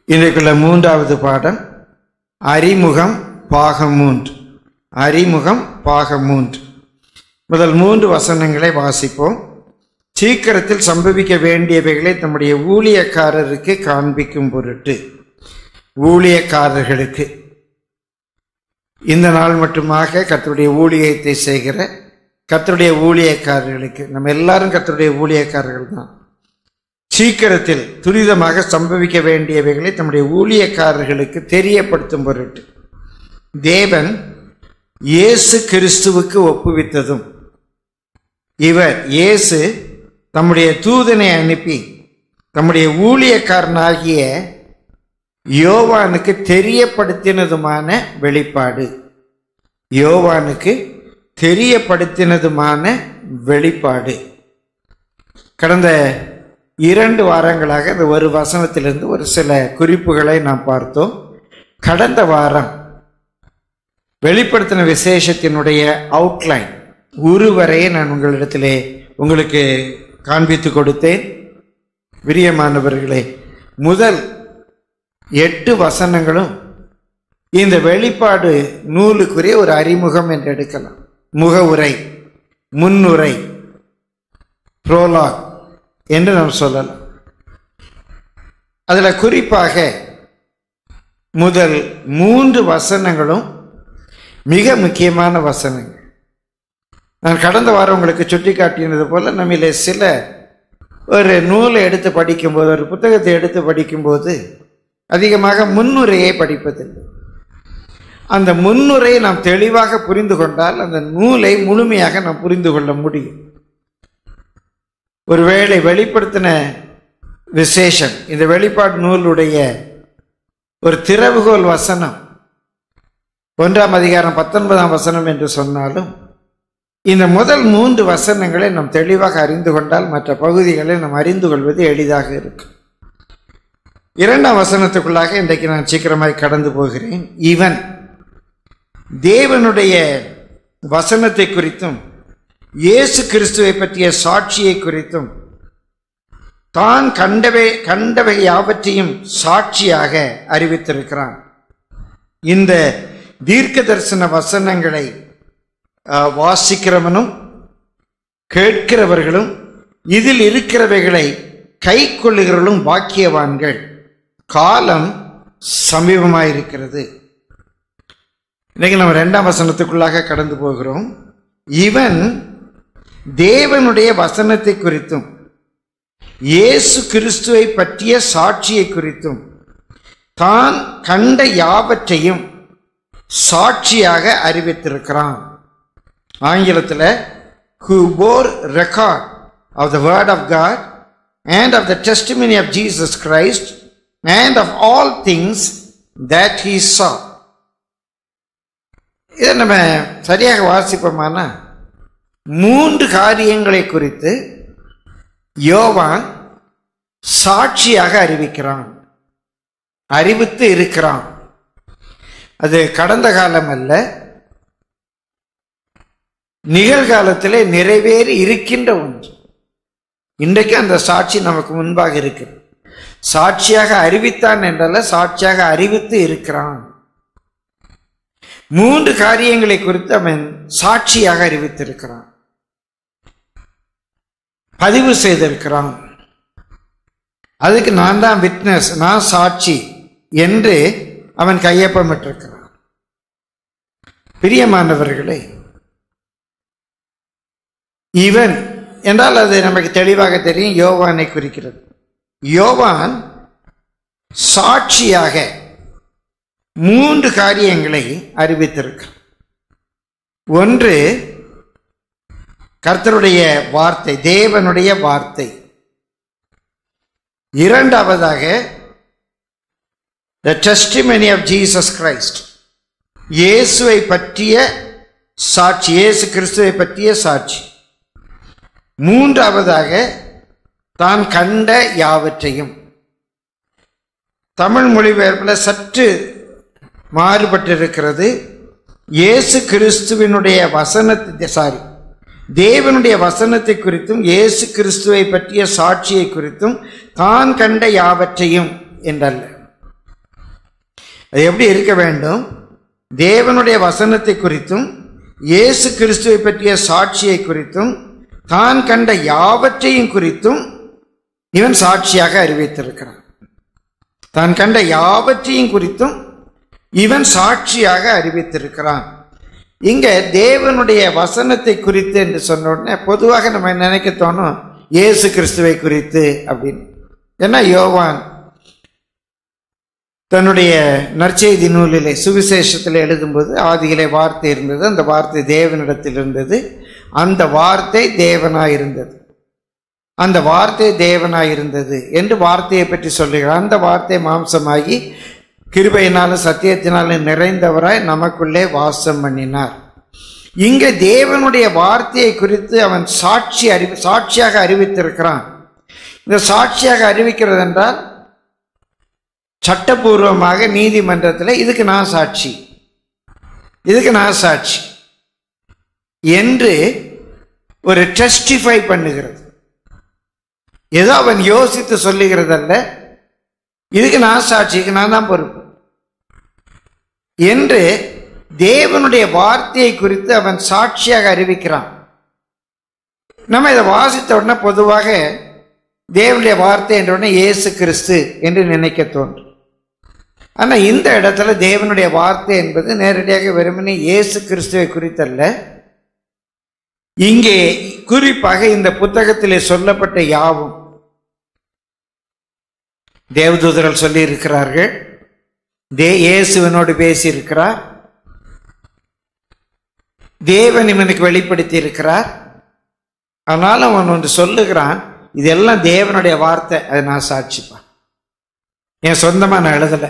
இன்றைக்குள்ள மூன்றாவது பாடம் அறிமுகம் பாகம் மூன்று அறிமுகம் பாகம் மூன்று முதல் மூன்று வசனங்களை வாசிப்போம் சீக்கிரத்தில் சம்பவிக்க வேண்டியவைகளை நம்முடைய ஊழியக்காரருக்கு காண்பிக்கும் பொருட்டு ஊழியக்காரர்களுக்கு இந்த நாள் மட்டுமாக கர்த்தருடைய ஊழியத்தை செய்கிற கர்த்தருடைய ஊழியக்காரர்களுக்கு நம்ம எல்லாரும் கர்த்தருடைய ஊழியக்காரர்கள் தான் சீக்கிரத்தில் துரிதமாக சம்பவிக்க வேண்டியவைகளை தம்முடைய ஊழியக்காரர்களுக்கு தெரியப்படுத்தும் பொருட்டு தேவன் இயேசு கிறிஸ்துவுக்கு ஒப்புவித்ததும் இவர் இயேசு தம்முடைய தூதனை அனுப்பி தம்முடைய ஊழியக்காரனாகிய யோவானுக்கு தெரியப்படுத்தினதுமான வெளிப்பாடு யோவானுக்கு தெரியப்படுத்தினதுமான வெளிப்பாடு கடந்த இரண்டு வாரங்களாக இந்த ஒரு வசனத்திலிருந்து ஒரு சில குறிப்புகளை நாம் பார்த்தோம் கடந்த வாரம் வெளிப்படுத்தின விசேஷத்தினுடைய அவுட்லைன் உருவரையை நான் உங்களிடத்திலே உங்களுக்கு காண்பித்து கொடுத்தேன் பிரியமானவர்களே முதல் எட்டு வசனங்களும் இந்த வெளிப்பாடு நூலுக்குரிய ஒரு அறிமுகம் என்று எடுக்கலாம் முகவுரை முன்னுரை புரோலாக் என்று நாம் சொல்லலாம் அதில் குறிப்பாக முதல் மூன்று வசனங்களும் மிக முக்கியமான வசனங்கள் நான் கடந்த வாரம் உங்களுக்கு சுட்டி காட்டினது போல நம்மிலே சில ஒரு நூலை எடுத்து படிக்கும்போது ஒரு புத்தகத்தை எடுத்து படிக்கும்போது அதிகமாக முன்னுரையை படிப்பதில்லை அந்த முன்னுரையை நாம் தெளிவாக புரிந்து கொண்டால் அந்த நூலை முழுமையாக நாம் புரிந்து கொள்ள முடியும் ஒருவேளை வெளிப்படுத்தின விசேஷம் இந்த வெளிப்பாடு நூலுடைய ஒரு திறவுகோல் வசனம் ஒன்றாம் அதிகாரம் பத்தொன்பதாம் வசனம் என்று சொன்னாலும் இந்த முதல் மூன்று வசனங்களை நாம் தெளிவாக அறிந்து கொண்டால் மற்ற பகுதிகளை நாம் அறிந்து கொள்வது எளிதாக இருக்கும் இரண்டாம் வசனத்துக்குள்ளாக இன்றைக்கு நான் சீக்கிரமாய் கடந்து போகிறேன் இவன் தேவனுடைய வசனத்தை குறித்தும் இயேசு கிறிஸ்துவை பற்றிய சாட்சியை குறித்தும் தான் கண்டவை கண்டவை யாவற்றையும் சாட்சியாக அறிவித்திருக்கிறான் இந்த தீர்க்க தரிசன வசனங்களை அஹ், வாசிக்கிறவனும் கேட்கிறவர்களும் இதில் இருக்கிறவைகளை கை கொள்ளுகிறவர்களும் பாக்கியவான்கள் காலம் சமீபமாயிருக்கிறது இன்னைக்கு நம்ம ரெண்டாம் வசனத்துக்குள்ளாக கடந்து போகிறோம் இவன் தேவனுடைய வசனத்தை குறித்தும் இயேசு கிறிஸ்துவை பற்றிய சாட்சியை குறித்தும் தான் கண்ட யாவற்றையும் சாட்சியாக அறிவித்திருக்கிறான் ஆங்கிலத்தில் who bore record of the word of God and of the testimony of Jesus Christ and of all things that he saw இதை நம்ம சரியாக வாசிப்போமானா மூன்று காரியங்களை குறித்து யோவான் சாட்சியாக அறிவிக்கிறான் அறிவித்து இருக்கிறான் அது கடந்த காலம் அல்ல நிகழ்காலத்திலே நிறைவேறி இருக்கின்ற ஒன்று இன்றைக்கு அந்த சாட்சி நமக்கு முன்பாக இருக்கு சாட்சியாக அறிவித்தான் என்றல்ல சாட்சியாக அறிவித்து இருக்கிறான் மூன்று காரியங்களை குறித்து அவன் சாட்சியாக அறிவித்திருக்கிறான் பதிவு செய்திருக்கிறான் அதுக்கு நான் தான் விட்னஸ் நான் சாட்சி என்று அவன் கையொப்பமிட்டிருக்கிறான் பிரியமானவர்களே இவன் என்றால் அது நமக்கு தெளிவாக தெரியும் யோவானை குறிக்கிறது யோவான் சாட்சியாக மூன்று காரியங்களை அறிவித்திருக்கிறான் ஒன்று கர்த்தருடைய வார்த்தை தேவனுடைய வார்த்தை இரண்டாவதாக the testimony of Jesus Christ இயேசுவை பற்றிய சாட்சி இயேசு கிறிஸ்துவை பற்றிய சாட்சி மூன்றாவதாக தான் கண்ட யாவற்றையும் தமிழ் மொழிபெயர்ப்பில் சற்று மாறுபட்டிருக்கிறது இயேசு கிறிஸ்துவினுடைய வசனத்தை சாரி தேவனுடைய வசனத்தை குறித்தும் இயேசு கிறிஸ்துவை பற்றிய சாட்சியை குறித்தும் தான் கண்ட யாவற்றையும் என்றல்ல அது எப்படி இருக்க வேண்டும் தேவனுடைய வசனத்தை குறித்தும் இயேசு கிறிஸ்துவை பற்றிய சாட்சியை குறித்தும் தான் கண்ட யாவற்றையும் குறித்தும் இவன் சாட்சியாக அறிவித்திருக்கிறான் தான் கண்ட யாவற்றையும் குறித்தும் இவன் சாட்சியாக அறிவித்திருக்கிறான் இங்க தேவனுடைய வசனத்தை குறித்து என்று சொன்ன உடனே பொதுவாக நம்ம நினைக்க தோணும் இயேசு கிறிஸ்துவை குறித்து அப்படின்னு ஏன்னா யோவான் தன்னுடைய நற்செய்தி நூலிலே சுவிசேஷத்தில் எழுதும்போது ஆதியிலே வார்த்தை இருந்தது அந்த வார்த்தை தேவனிடத்தில் இருந்தது அந்த வார்த்தை தேவனாய் இருந்தது அந்த வார்த்தை தேவனாய் இருந்தது என்று வார்த்தையை பற்றி சொல்லுகிறார் அந்த வார்த்தை மாம்சமாகி கிருபையினாலும் சத்தியத்தினாலும் நிறைந்தவராய் நமக்குள்ளே வாசம் பண்ணினார் இங்கே தேவனுடைய வார்த்தையை குறித்து அவன் சாட்சி அறிவி சாட்சியாக அறிவித்திருக்கிறான் இந்த சாட்சியாக அறிவிக்கிறது என்றால் சட்டபூர்வமாக நீதிமன்றத்தில் இதுக்கு நான் சாட்சி இதுக்கு நான் சாட்சி என்று ஒரு டெஸ்டிஃபை பண்ணுகிறது ஏதோ அவன் யோசித்து சொல்லுகிறதல்ல இதுக்கு நான் சாட்சிக்கு நான் தான் பொறுப்பு என்று தேவனுடைய வார்த்தையை குறித்து அவன் சாட்சியாக அறிவிக்கிறான் நம்ம இதை வாசித்த உடனே பொதுவாக தேவனுடைய வார்த்தை என்ற உடனே இயேசு கிறிஸ்து என்று நினைக்க தோன்றும் ஆனால் இந்த இடத்துல தேவனுடைய வார்த்தை என்பது நேரடியாக வெறுமனே இயேசு கிறிஸ்துவை குறித்தல்ல இங்கே குறிப்பாக இந்த புத்தகத்திலே சொல்லப்பட்ட யாவும் தேவதூதர்கள் சொல்லி இருக்கிறார்கள் தே இயேசுவனோடு பேசி இருக்கிறார் தேவன் இவனுக்கு வெளிப்படுத்தி இருக்கிறார் ஆனாலும் அவன் ஒன்று சொல்லுகிறான் இதெல்லாம் தேவனுடைய வார்த்தை அதை நான் சாட்சிப்பான் என் சொந்தமா நான் எழுதலை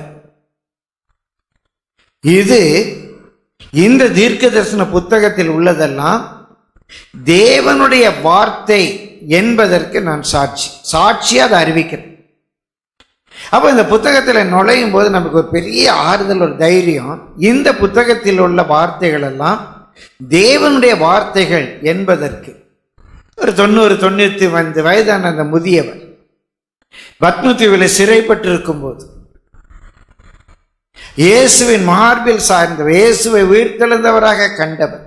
இது இந்த தீர்க்க தரிசன புத்தகத்தில் உள்ளதெல்லாம் தேவனுடைய வார்த்தை என்பதற்கு நான் சாட்சி சாட்சி அதை அறிவிக்கிறேன் அப்போ இந்த புத்தகத்தில் நுழையும் போது நமக்கு ஒரு பெரிய ஆறுதல் ஒரு தைரியம் இந்த புத்தகத்தில் உள்ள வார்த்தைகள் எல்லாம் தேவனுடைய வார்த்தைகள் என்பதற்கு ஒரு தொண்ணூறு தொண்ணூற்றி ஐந்து வயதான அந்த முதியவர் பத்மதீவில் சிறைப்பட்டிருக்கும் போது இயேசுவின் மார்பில் சார்ந்தவர் இயேசுவை உயிர்த்தெழுந்தவராக கண்டவர்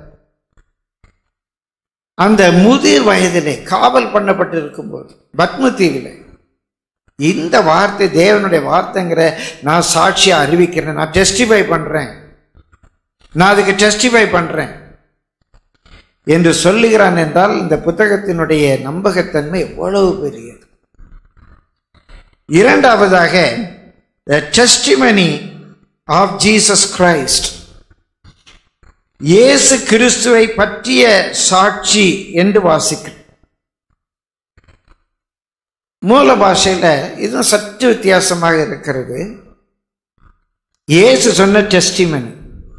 அந்த முதிர் வயதிலே காவல் பண்ணப்பட்டிருக்கும் போது பத்மதீவிலே இந்த வார்த்தை தேவனுடைய வார்த்தைங்கிற நான் சாட்சியா அறிவிக்கிறேன் நான் டெஸ்டிஃபை பண்றேன் நான் அதுக்கு டெஸ்டிஃபை பண்றேன் என்று சொல்லுகிறான் என்றால் இந்த புத்தகத்தினுடைய நம்பகத்தன்மை எவ்வளவு பெரியது இரண்டாவதாக the testimony of Jesus Christ இயேசு கிறிஸ்துவை பற்றிய சாட்சி என்று வாசிக்கிறேன் மூல பாஷையில் இதுவும் சற்று வித்தியாசமாக இருக்கிறது இயேசு சொன்ன டெஸ்டிமனி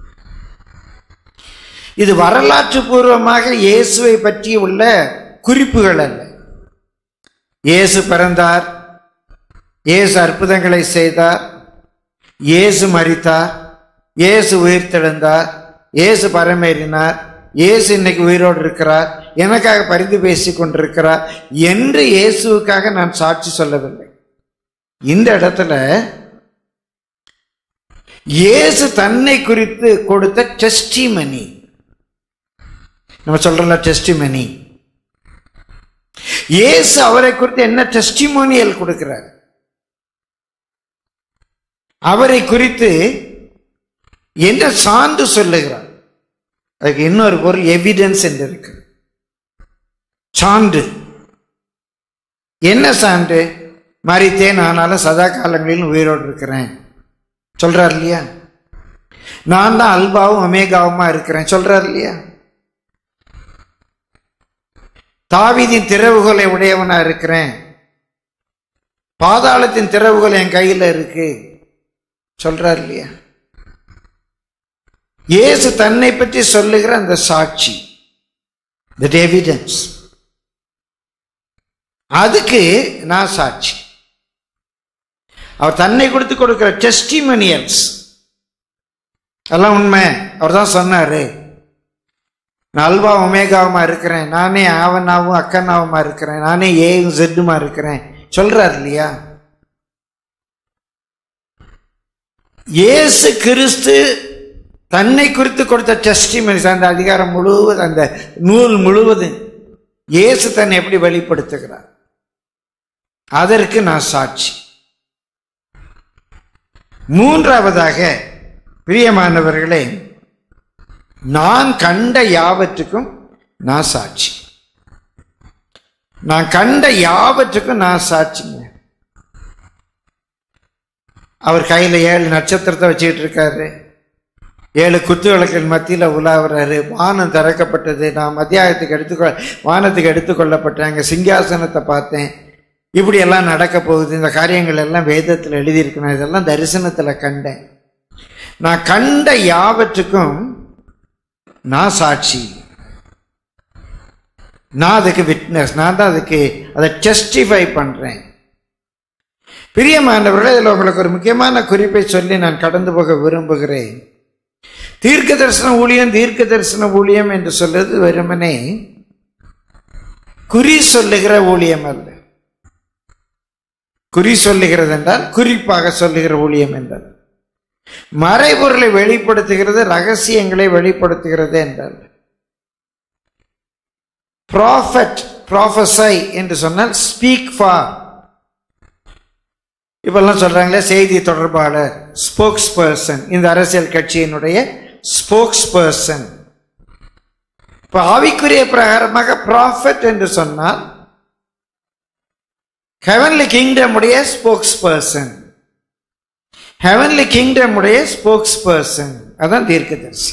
இது வரலாற்று பூர்வமாக இயேசுவை பற்றி உள்ள குறிப்புகள் அல்ல இயேசு பிறந்தார் இயேசு அற்புதங்களை செய்தார் இயேசு மரித்தார் இயேசு உயிர்த்தெழுந்தார் இயேசு பரமேறினார் இயேசு இன்னைக்கு உயிரோடு இருக்கிறார் எனக்காக பரிந்து பேசிக் கொண்டிருக்கிறார் என்று இயேசுவுக்காக நான் சாட்சி சொல்லவில்லை இந்த இடத்துல இயேசு தன்னை குறித்து கொடுத்த டெஸ்டிமனி நம்ம சொல்றோம்ல டெஸ்டிமனி இயேசு அவரை குறித்து என்ன டெஸ்டிமோனியல் கொடுக்கிறார் அவரை குறித்து என்ன சான்று சொல்லுகிறார் அதுக்கு இன்னொரு பொருள் எவிடன்ஸ் என்று இருக்கு சான்று என்ன சான்று மறித்தேன் ஆனாலும் சதா காலங்களில் உயிரோடு இருக்கிறேன் சொல்றார் இல்லையா நான் தான் அல்பாவும் அமேகாவுமா இருக்கிறேன் சொல்றார் இல்லையா தாவீதின் திறவுகோலை உடையவனா இருக்கிறேன் பாதாளத்தின் திறவுகள் என் கையில் இருக்கு சொல்றார் இல்லையா இயேசு தன்னை பற்றி சொல்லுகிற அந்த சாட்சி தட் எவிடன்ஸ் அதுக்கு நான் சாட்சி அவர் தன்னை கொடுத்து கொடுக்கிற டெஸ்டிமனியல்ஸ் அதெல்லாம் உண்மை அவர் தான் சொன்னாரு நான் அல்வா ஒமேகாவுமா இருக்கிறேன் நானே ஆவனாவும் அக்கனாவுமா இருக்கிறேன் நானே ஏவும் ஜெட்டுமா இருக்கிறேன் சொல்றார் இல்லையா இயேசு கிறிஸ்து தன்னை குறித்து கொடுத்த டெஸ்டிமனிஸ் அந்த அதிகாரம் முழுவதும் அந்த நூல் முழுவதும் இயேசு தன்னை எப்படி வெளிப்படுத்துகிறார் அதற்கு நான் சாட்சி மூன்றாவதாக பிரியமானவர்களே நான் கண்ட யாவற்றுக்கும் நான் சாட்சி நான் கண்ட யாவற்றுக்கும் நான் சாட்சிங்க அவர் கையில் ஏழு நட்சத்திரத்தை வச்சுக்கிட்டு இருக்காரு ஏழு குத்து விளக்கின் மத்தியில் உலாவுறாரு வானம் திறக்கப்பட்டது நான் மத்தியாகத்துக்கு எடுத்துக்கொ வானத்துக்கு எடுத்துக்கொள்ளப்பட்டேன் அங்கே சிங்காசனத்தை பார்த்தேன் இப்படி எல்லாம் நடக்க போகுது இந்த காரியங்கள் எல்லாம் வேதத்தில் எழுதியிருக்கணும் இதெல்லாம் தரிசனத்தில் கண்டேன் நான் கண்ட யாவற்றுக்கும் நான் சாட்சி நான் அதுக்கு விட்னஸ் நான் தான் அதுக்கு அதை ஜஸ்டிஃபை பண்ணுறேன் பிரியமானவர்களே இதில் உங்களுக்கு ஒரு முக்கியமான குறிப்பை சொல்லி நான் கடந்து போக விரும்புகிறேன் தீர்க்க தரிசன ஊழியம் தீர்க்க தரிசன ஊழியம் என்று சொல்றது வெறுமனே குறி சொல்லுகிற ஊழியம் அல்ல குறி சொல்லுகிறது என்றால் குறிப்பாக சொல்லுகிற ஊழியம் என்றால் மறைபொருளை வெளிப்படுத்துகிறது ரகசியங்களை வெளிப்படுத்துகிறது என்றால் ப்ராஃபட் ப்ராஃபஸை என்று சொன்னால் ஸ்பீக் ஃபார் இப்பெல்லாம் சொல்றாங்களே செய்தி தொடர்பாளர் ஸ்போக்ஸ் பர்சன் இந்த அரசியல் கட்சியினுடைய ஸ்போக்ஸ் பர்சன் இப்போ ஆவிக்குரிய பிரகாரமாக ப்ராஃபட் என்று சொன்னால் ஹெவன்லி கிங்டம் உடைய ஸ்போக்ஸ் பர்சன் ஹெவன்லி கிங்டம் உடைய ஸ்போக்ஸ் பர்சன் அதான் தீர்க்கதரிசி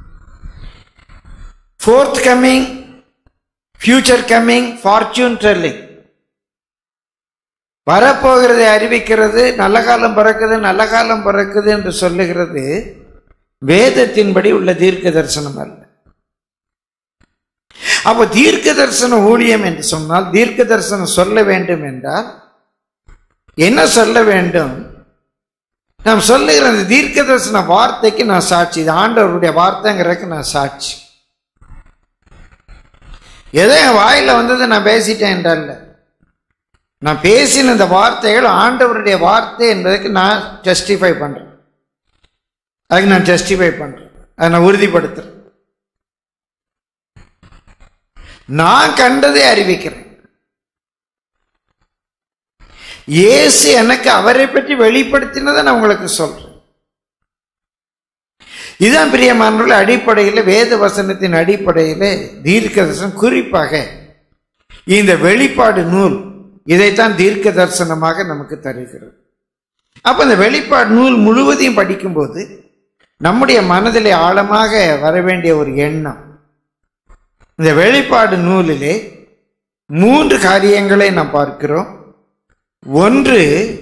forthcoming future coming fortune telling வரப்போகிறதை அறிவிக்கிறது நல்ல காலம் பிறக்குது நல்ல காலம் பிறக்குது என்று சொல்லுகிறது வேதத்தின்படி உள்ள தீர்க்க தரிசனம் அல்ல அப்போ தீர்க்க தரிசன ஊழியம் என்று சொன்னால் தீர்க்க தரிசனம் சொல்ல வேண்டும் என்றால் என்ன சொல்ல வேண்டும் நாம் சொல்லுகிற அந்த தீர்க்க தரிசன வார்த்தைக்கு நான் சாட்சி இது ஆண்டவருடைய வார்த்தைங்கிறதுக்கு நான் சாட்சி ஏதோ என் வாயில வந்தது நான் பேசிட்டேன் என்றல்ல நான் பேசின இந்த வார்த்தைகள் ஆண்டவருடைய வார்த்தை என்பதற்கு நான் ஜஸ்டிஃபை பண்றேன் அதுக்கு நான் ஜஸ்டிஃபை பண்றேன் அதை நான் உறுதிப்படுத்துறேன் நான் கண்டதை அறிவிக்கிறேன் இயேசு எனக்கு அவரை பற்றி வெளிப்படுத்தினதை நான் உங்களுக்கு சொல்றேன் இதுதான் பிரியமானவர்கள் அடிப்படையில் வேத வசனத்தின் அடிப்படையில் தீர்க்க தரிசனம் குறிப்பாக இந்த வெளிப்பாடு நூல் இதைத்தான் தீர்க்க தரிசனமாக நமக்கு தருகிறது அப்ப இந்த வெளிப்பாடு நூல் முழுவதையும் படிக்கும்போது நம்முடைய மனதிலே ஆழமாக வர வேண்டிய ஒரு எண்ணம் இந்த வெளிப்பாடு நூலிலே மூன்று காரியங்களை நாம் பார்க்கிறோம் ஒன்று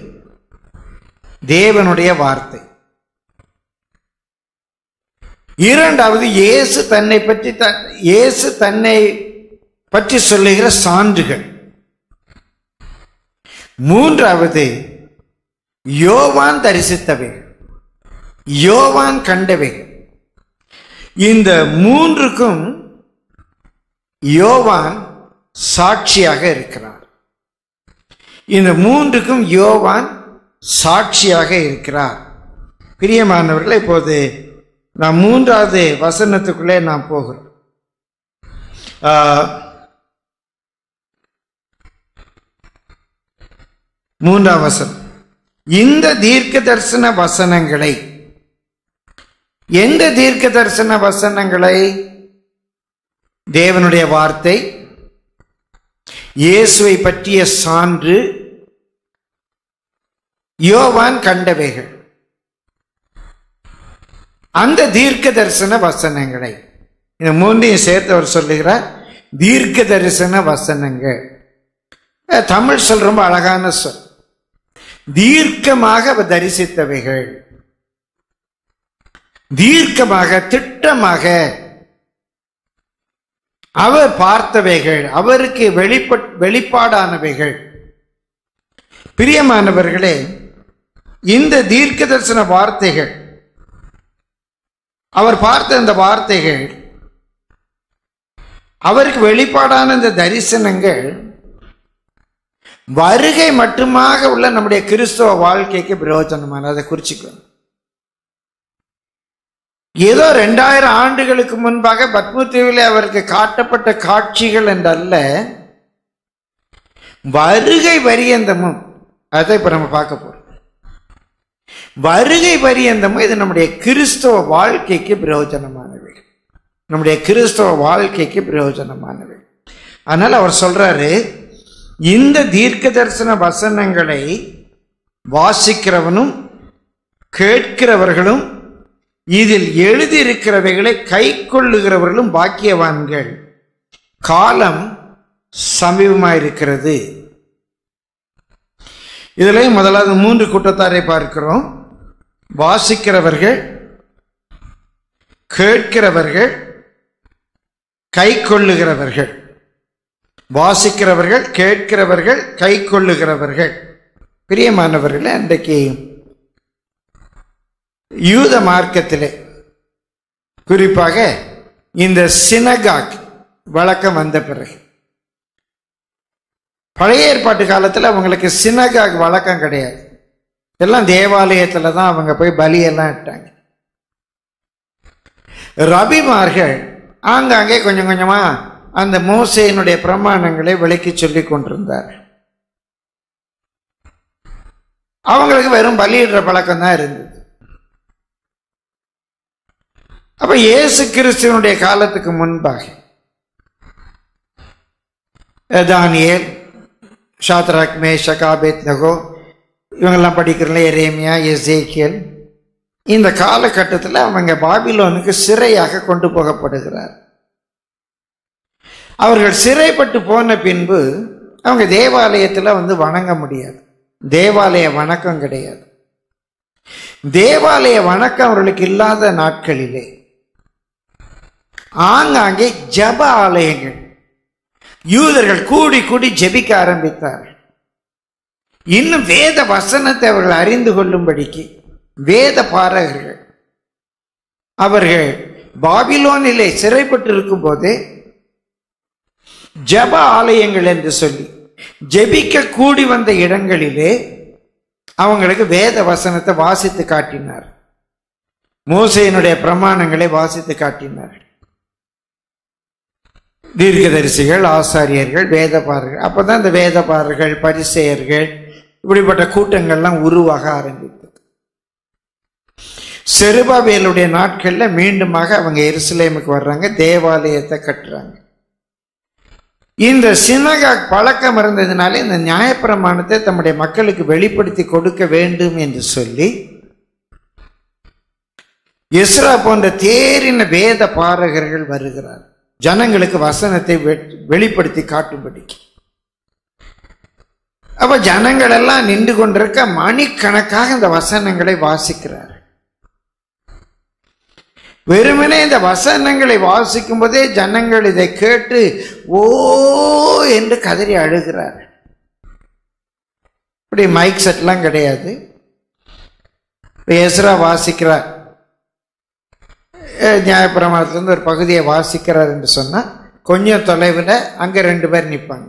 தேவனுடைய வார்த்தை இரண்டாவது இயேசு தன்னை பற்றி த- இயேசு தன்னை பற்றி சொல்லுகிற சான்றுகள் மூன்றாவது யோவான் தரிசித்தவைகள் யோவான் கண்டவைகள் இந்த மூன்றுக்கும் யோவான் சாட்சியாக இருக்கிறார் இந்த மூன்றுக்கும் யோவான் சாட்சியாக இருக்கிறார் பிரியமானவர்களே இப்போது நாம் மூன்றாவது வசனத்துக்குள்ளே நாம் போகிறோம் ஆ, மூன்றாம் வசனம் இந்த தீர்க்க தரிசன வசனங்களை எந்த தீர்க்க தரிசன வசனங்களை தேவனுடைய வார்த்தை இயேசுவை பற்றிய சான்று யோவான் கண்டவைகள் அந்த தீர்க்க தரிசன வசனங்களை இந்த மூன்றையும் சேர்த்து அவர் சொல்லுகிறார் தீர்க்க தரிசன வசனங்கள் அஹ், தமிழ் சொல் ரொம்ப அழகான சொல் தீர்க்கமாக அவர் தரிசித்தவைகள் தீர்க்கமாக திட்டமாக அவர் பார்த்தவைகள் அவருக்கு வெளிப்பட் வெளிப்பாடானவைகள் பிரியமானவர்களே இந்த தீர்க்க தரிசன வார்த்தைகள் அவர் பார்த்த இந்த வார்த்தைகள் அவருக்கு வெளிப்பாடான இந்த தரிசனங்கள் வருகை மட்டுமாக உள்ள நம்முடைய கிறிஸ்தவ வாழ்க்கைக்கு பிரயோஜனமான அதை குறிச்சுக்கணும் ஏதோ ரெண்டாயிரம் ஆண்டுகளுக்கு முன்பாக பத்மதீவிலே அவருக்கு காட்டப்பட்ட காட்சிகள் என்றல்ல வருகை பரியந்தமும் அதை இப்ப நம்ம பார்க்க போறோம் வருகை பரியந்தமும் இது நம்முடைய கிறிஸ்தவ வாழ்க்கைக்கு பிரயோஜனமானவை நம்முடைய கிறிஸ்தவ வாழ்க்கைக்கு பிரயோஜனமானவை அதனால அவர் சொல்றாரு இந்த தீர்க்க தரிசன வசனங்களை வாசிக்கிறவனும் கேட்கிறவர்களும் இதில் எழுதியிருக்கிறவைகளை கை கொள்ளுகிறவர்களும் பாக்கியவான்கள் காலம் சமீபமாயிருக்கிறது இதில் முதலாவது மூன்று கூட்டத்தாரை பார்க்கிறோம் வாசிக்கிறவர்கள் கேட்கிறவர்கள் கை கொள்ளுகிறவர்கள் வாசிக்கிறவர்கள் கேட்கிறவர்கள் கை கொள்ளுகிறவர்கள் பிரியமானவர்களே அன்றைக்கு யூத மார்க்கத்திலே குறிப்பாக இந்த சினகாக் வழக்கம் வந்த பிறகு பழைய ஏற்பாட்டு காலத்தில் அவங்களுக்கு சினகாக் வழக்கம் கிடையாது எல்லாம் தேவாலயத்தில் தான் அவங்க போய் பலியெல்லாம் இட்டாங்க ரபிமார்கள் ஆங்காங்கே கொஞ்சம் கொஞ்சமா அந்த மோசையினுடைய பிரமாணங்களை விளக்கி சொல்லி கொண்டிருந்தார் அவங்களுக்கு வெறும் பலியிடுற பழக்கம் தான் இருந்தது அப்ப இயேசு கிறிஸ்துவனுடைய காலத்துக்கு முன்பாக தானியேல் ஷாத்ராக் மேஷக் ஆபேத் நகோ இவங்கெல்லாம் படிக்கிறல எரேமியா எசேக்கியல் இந்த காலகட்டத்தில் அவங்க பாபிலோனுக்கு சிறையாக கொண்டு போகப்படுகிறார் அவர்கள் சிறைப்பட்டு போன பின்பு அவங்க தேவாலயத்தில் வந்து வணங்க முடியாது தேவாலய வணக்கம் கிடையாது தேவாலய வணக்கம் அவர்களுக்கு இல்லாத நாட்களிலே ஆங்காங்கே ஜப ஆலயங்கள் யூதர்கள் கூடி கூடி ஜெபிக்க ஆரம்பித்தார்கள் இன்னும் வேத வசனத்தை அவர்கள் அறிந்து கொள்ளும்படிக்கு வேத பாரகர்கள் அவர்கள் பாபிலோனிலே சிறைப்பட்டு இருக்கும் போதே ஜப ஆலயங்கள் என்று சொல்லி ஜெபிக்க கூடி வந்த இடங்களிலே அவங்களுக்கு வேத வசனத்தை வாசித்து காட்டினார் மோசையினுடைய பிரமாணங்களை வாசித்து காட்டினார் தீர்க்கதரிசிகள் ஆசாரியர்கள் வேதபாரர்கள் அப்பதான் இந்த வேதபாரர்கள் பரிசெயர்கள் இப்படிப்பட்ட கூட்டங்கள்லாம் உருவாக ஆரம்பித்தது செருபாவேலுடைய நாட்கள்ல மீண்டுமாக அவங்க எருசலேமுக்கு வர்றாங்க தேவாலயத்தை கட்டுறாங்க இந்த சினகாக் பழக்கம் இருந்ததுனால இந்த நியாயப்பிரமாணத்தை தம்முடைய மக்களுக்கு வெளிப்படுத்தி கொடுக்க வேண்டும் என்று சொல்லி இஸ்ரா போன்ற தேறின வேத பாரகர்கள் வருகிறார் ஜனங்களுக்கு வசனத்தை வெ- வெளிப்படுத்தி காட்டும்படிக்கு அப்ப ஜனங்கள் எல்லாம் நின்று கொண்டிருக்க மணிக்கணக்காக இந்த வசனங்களை வாசிக்கிறார் வெறுமனே இந்த வசனங்களை வாசிக்கும் போதே ஜனங்கள் இதை கேட்டு ஓ என்று கதறி அழுகிறார் இப்படி மைக் செட்லாம் கிடையாது இப்ப எஸ்ரா வாசிக்கிறார் அஹ் நியாயப்பிரமாணத்திலிருந்து ஒரு பகுதியை வாசிக்கிறார் என்று சொன்னா கொஞ்சம் தொலைவில் அங்க ரெண்டு பேர் நிற்பாங்க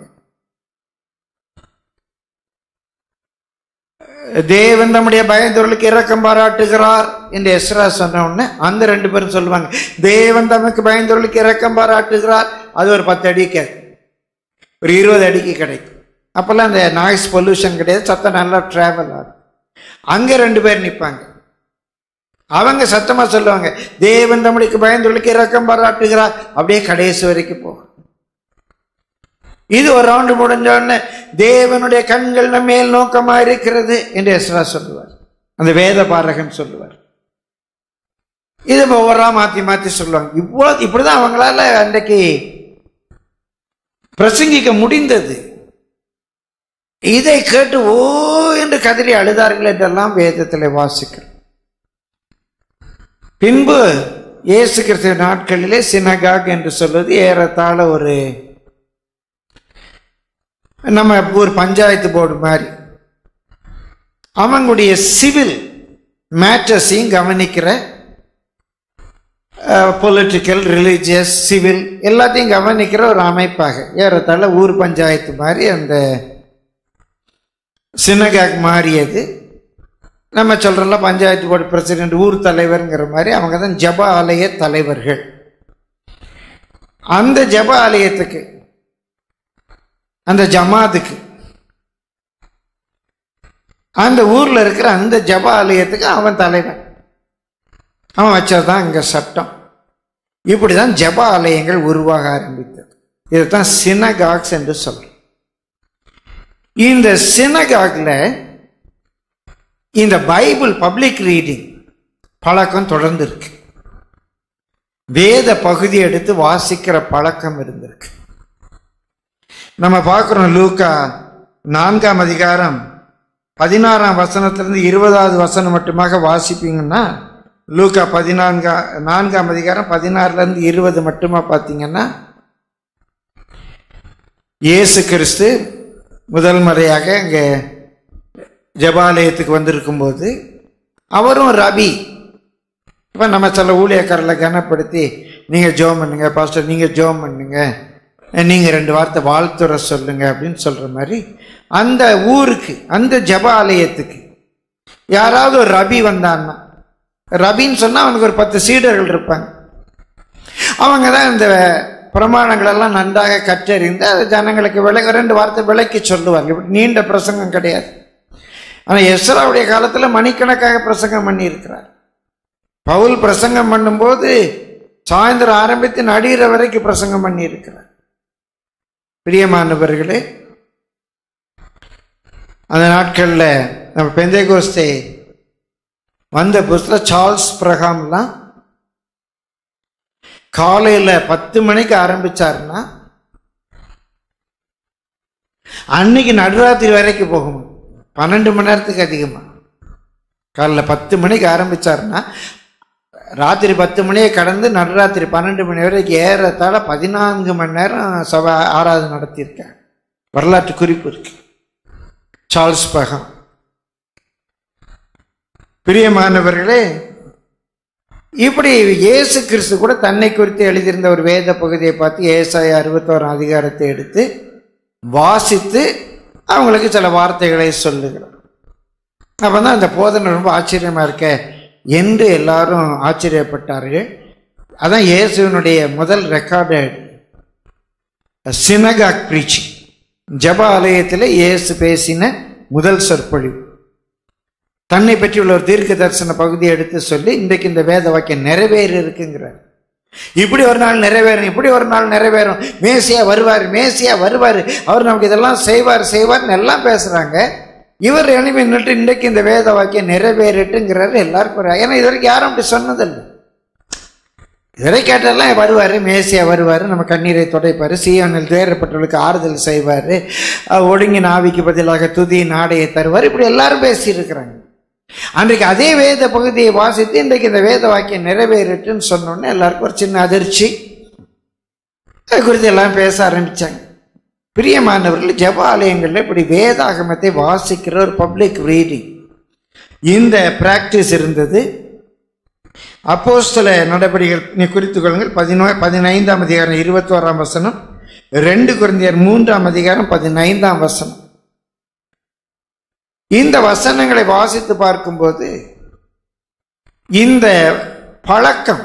தேவன் நம்முடைய பயந்தவர்களுக்கு இரக்கம் பாராட்டுகிறார் என்று எஸ்ரா சொன்ன உடனே அந்த ரெண்டு பேரும் சொல்லுவாங்க தேவன் தமக்கு பயந்தவர்களுக்கு இரக்கம் பாராட்டுகிறார் அது ஒரு பத்து அடி கேட்கும் ஒரு இருபது அடிக்கு கிடைக்கும் அப்போல்லாம் அந்த நாய்ஸ் பொல்யூஷன் கிடையாது சத்தம் நல்லா டிராவல் ஆகும் அங்க ரெண்டு பேர் நிற்பாங்க அவங்க சத்தமா சொல்லுவாங்க தேவன் நம்மளுக்கு பயந்தவர்களுக்கு இரக்கம் பாராட்டுகிறார் அப்படியே கடைசி வரைக்கும் போகும் இது ஒரு ரவுண்டு முடிஞ்ச உடனே தேவனுடைய கண்கள் நம்ம மேல் நோக்கமா இருக்கிறது என்று எஸ்ரா சொல்லுவார் அந்த வேத பாரகன் சொல்லுவார் இது ஒவ்வொருவரா மாத்தி மாத்தி சொல்லுவாங்க இவ்வளவு இப்படிதான் அவங்களால அன்றைக்கு பிரசங்கிக்க முடிந்தது இதை கேட்டு ஓ என்று கதறி அழுதார்கள் என்றெல்லாம் வேதத்தில் வாசிக்கிறோம் பின்பு இயேசு கிறிஸ்துவ நாட்களிலே சினகாக் என்று சொல்வது ஏறத்தாழ ஒரு நம்ம ஒரு பஞ்சாயத்து போர்டு மாதிரி அவங்களுடைய சிவில் மேட்டர்ஸையும் கவனிக்கிற பொலிட்டிக்கல் ரிலீஜியஸ் சிவில் எல்லாத்தையும் கவனிக்கிற ஒரு அமைப்பாக ஏறத்தாழ ஊர் பஞ்சாயத்து மாதிரி அந்த சினகாக் மாறியது நம்ம சொல்கிறோம்ல பஞ்சாயத்து போர்டு பிரசிடென்ட் ஊர் தலைவருங்கிற மாதிரி அவங்க தான் ஜப ஆலய தலைவர்கள் அந்த ஜப ஆலயத்துக்கு அந்த ஜமாத்துக்கு அந்த ஊர்ல இருக்கிற அந்த ஜப ஆலயத்துக்கு அவன் தலைவன் அவன் வச்சதுதான் இங்க சட்டம் இப்படிதான் ஜப ஆலயங்கள் உருவாக ஆரம்பித்தது இதுதான் சினகாக்ஸ் என்று சொல்றோம் இந்த சினகாக்ல இந்த பைபிள் பப்ளிக் ரீடிங் பழக்கம் தொடர்ந்து இருக்கு வேத பகுதி எடுத்து வாசிக்கிற பழக்கம் இருந்திருக்கு நம்ம பார்க்குறோம் லூக்கா நான்காம் அதிகாரம் பதினாறாம் வசனத்திலிருந்து இருபதாவது வசனம் மட்டுமாக வாசிப்பீங்கன்னா லூக்கா பதினான்கா நான்காம் அதிகாரம் பதினாறுலேருந்து இருபது மட்டுமா பார்த்தீங்கன்னா இயேசு கிறிஸ்து முதல் முறையாக இங்கே ஜபாலயத்துக்கு வந்திருக்கும்போது அவரும் ரபி இப்போ நம்ம சில ஊழியக்காரர்களை கனப்படுத்தி நீங்கள் ஜோம் பண்ணுங்க பாஸ்டர் நீங்கள் ஜோம் பண்ணுங்க நீங்கள் ரெண்டு வார்த்தை வாழ்த்துற சொல்லுங்க அப்படின்னு சொல்கிற மாதிரி அந்த ஊருக்கு அந்த ஜப ஆலயத்துக்கு யாராவது ஒரு ரபி வந்தான்னா ரபின்னு சொன்னால் அவனுக்கு ஒரு பத்து சீடர்கள் இருப்பாங்க அவங்க தான் இந்த பிரமாணங்களெல்லாம் நன்றாக கற்றறிந்து அது ஜனங்களுக்கு விளை ரெண்டு வார்த்தை விளக்கி சொல்லுவாங்க இப்படி நீண்ட பிரசங்கம் கிடையாது ஆனால் எஸ்ராவுடைய காலத்தில் மணிக்கணக்காக பிரசங்கம் பண்ணியிருக்கிறார் பவுல் பிரசங்கம் பண்ணும்போது சாயந்தரம் ஆரம்பித்து நடிகிற வரைக்கும் பிரசங்கம் பண்ணியிருக்கிறார் பிரியமானவர்களே அந்த நாட்களில் நம்ம பெந்தை கோஸ்தே வந்த புதுசில் சார்ல்ஸ் பிரகாம்லாம் காலையில் பத்து மணிக்கு ஆரம்பிச்சாருன்னா அன்னைக்கு நடுராத்திரி வரைக்கும் போகும் பன்னெண்டு மணி நேரத்துக்கு அதிகமாக காலைல பத்து மணிக்கு ஆரம்பிச்சாருன்னா ராத்திரி பத்து மணியை கடந்து நடுராத்திரி பன்னெண்டு மணி வரைக்கும் ஏறத்தாழ பதினான்கு மணி நேரம் சபை ஆராதனை நடத்தியிருக்கேன் வரலாற்று குறிப்பு இருக்கு சார்ல்ஸ் பகம் பிரியமானவர்களே இப்படி இயேசு கிறிஸ்து கூட தன்னை குறித்து எழுதியிருந்த ஒரு வேத பகுதியை பார்த்து ஏசாய அறுபத்தோராம் அதிகாரத்தை எடுத்து வாசித்து அவங்களுக்கு சில வார்த்தைகளை சொல்லுகிறார் அப்போ தான் அந்த போதனை ரொம்ப ஆச்சரியமாக இருக்க என்று எல்லாரும் ஆச்சரியப்பட்டார்கள் அதான் இயேசுவினுடைய முதல் ரெக்கார்டட் சினகாக் பிரீச்சிங் ஜப ஆலயத்தில் இயேசு பேசின முதல் சொற்பொழிவு தன்னை பற்றியுள்ள ஒரு தீர்க்க தரிசன பகுதியை எடுத்து சொல்லி இன்றைக்கு இந்த வேத வாக்கியம் நிறைவேறி இருக்குங்கிறார் இப்படி ஒரு நாள் நிறைவேறும் இப்படி ஒரு நாள் நிறைவேறும் மேசியா வருவார் மேசியா வருவார் அவர் நமக்கு இதெல்லாம் செய்வார் செய்வார்னு எல்லாம் பேசுறாங்க இவர் எழுப்பி நின்று இன்றைக்கு இந்த வேத வாக்கியம் நிறைவேறிட்டுங்கிறாரு எல்லாருக்கும் ஒரு- ஏன்னா இது வரைக்கும் யாரும் அப்படி சொன்னதில்லை இதுவரை கேட்டதெல்லாம் வருவார் மேசியா வருவார் நம்ம கண்ணீரை துடைப்பார் சீயோனில் துயரப்பட்டவர்களுக்கு ஆறுதல் செய்வார் ஒடுங்கின ஆவிக்கு பதிலாக துதி நாடையை தருவார் இப்படி எல்லாரும் பேசியிருக்கிறாங்க அன்றைக்கு அதே வேத பகுதியை வாசித்து இன்றைக்கு இந்த வேத வாக்கியம் நிறைவேறிட்டுன்னு சொன்னோன்னே எல்லாருக்கும் ஒரு சின்ன அதிர்ச்சி அது குறித்து எல்லாம் பேச ஆரம்பிச்சாங்க பிரியமானவர்கள் ஜெப ஆலயங்களில் இப்படி வேதாகமத்தை வாசிக்கிற ஒரு பப்ளிக் ரீடிங் இந்த பிராக்டிஸ் இருந்தது அப்போஸ்தல நடவடிக்கைகள் நீ குறித்துக் கொள்ளுங்கள் பதினோ பதினைந்தாம் அதிகாரம் இருபத்தோராம் வசனம் ரெண்டு குருந்தியர் மூன்றாம் அதிகாரம் பதினைந்தாம் வசனம் இந்த வசனங்களை வாசித்து பார்க்கும்போது இந்த பழக்கம்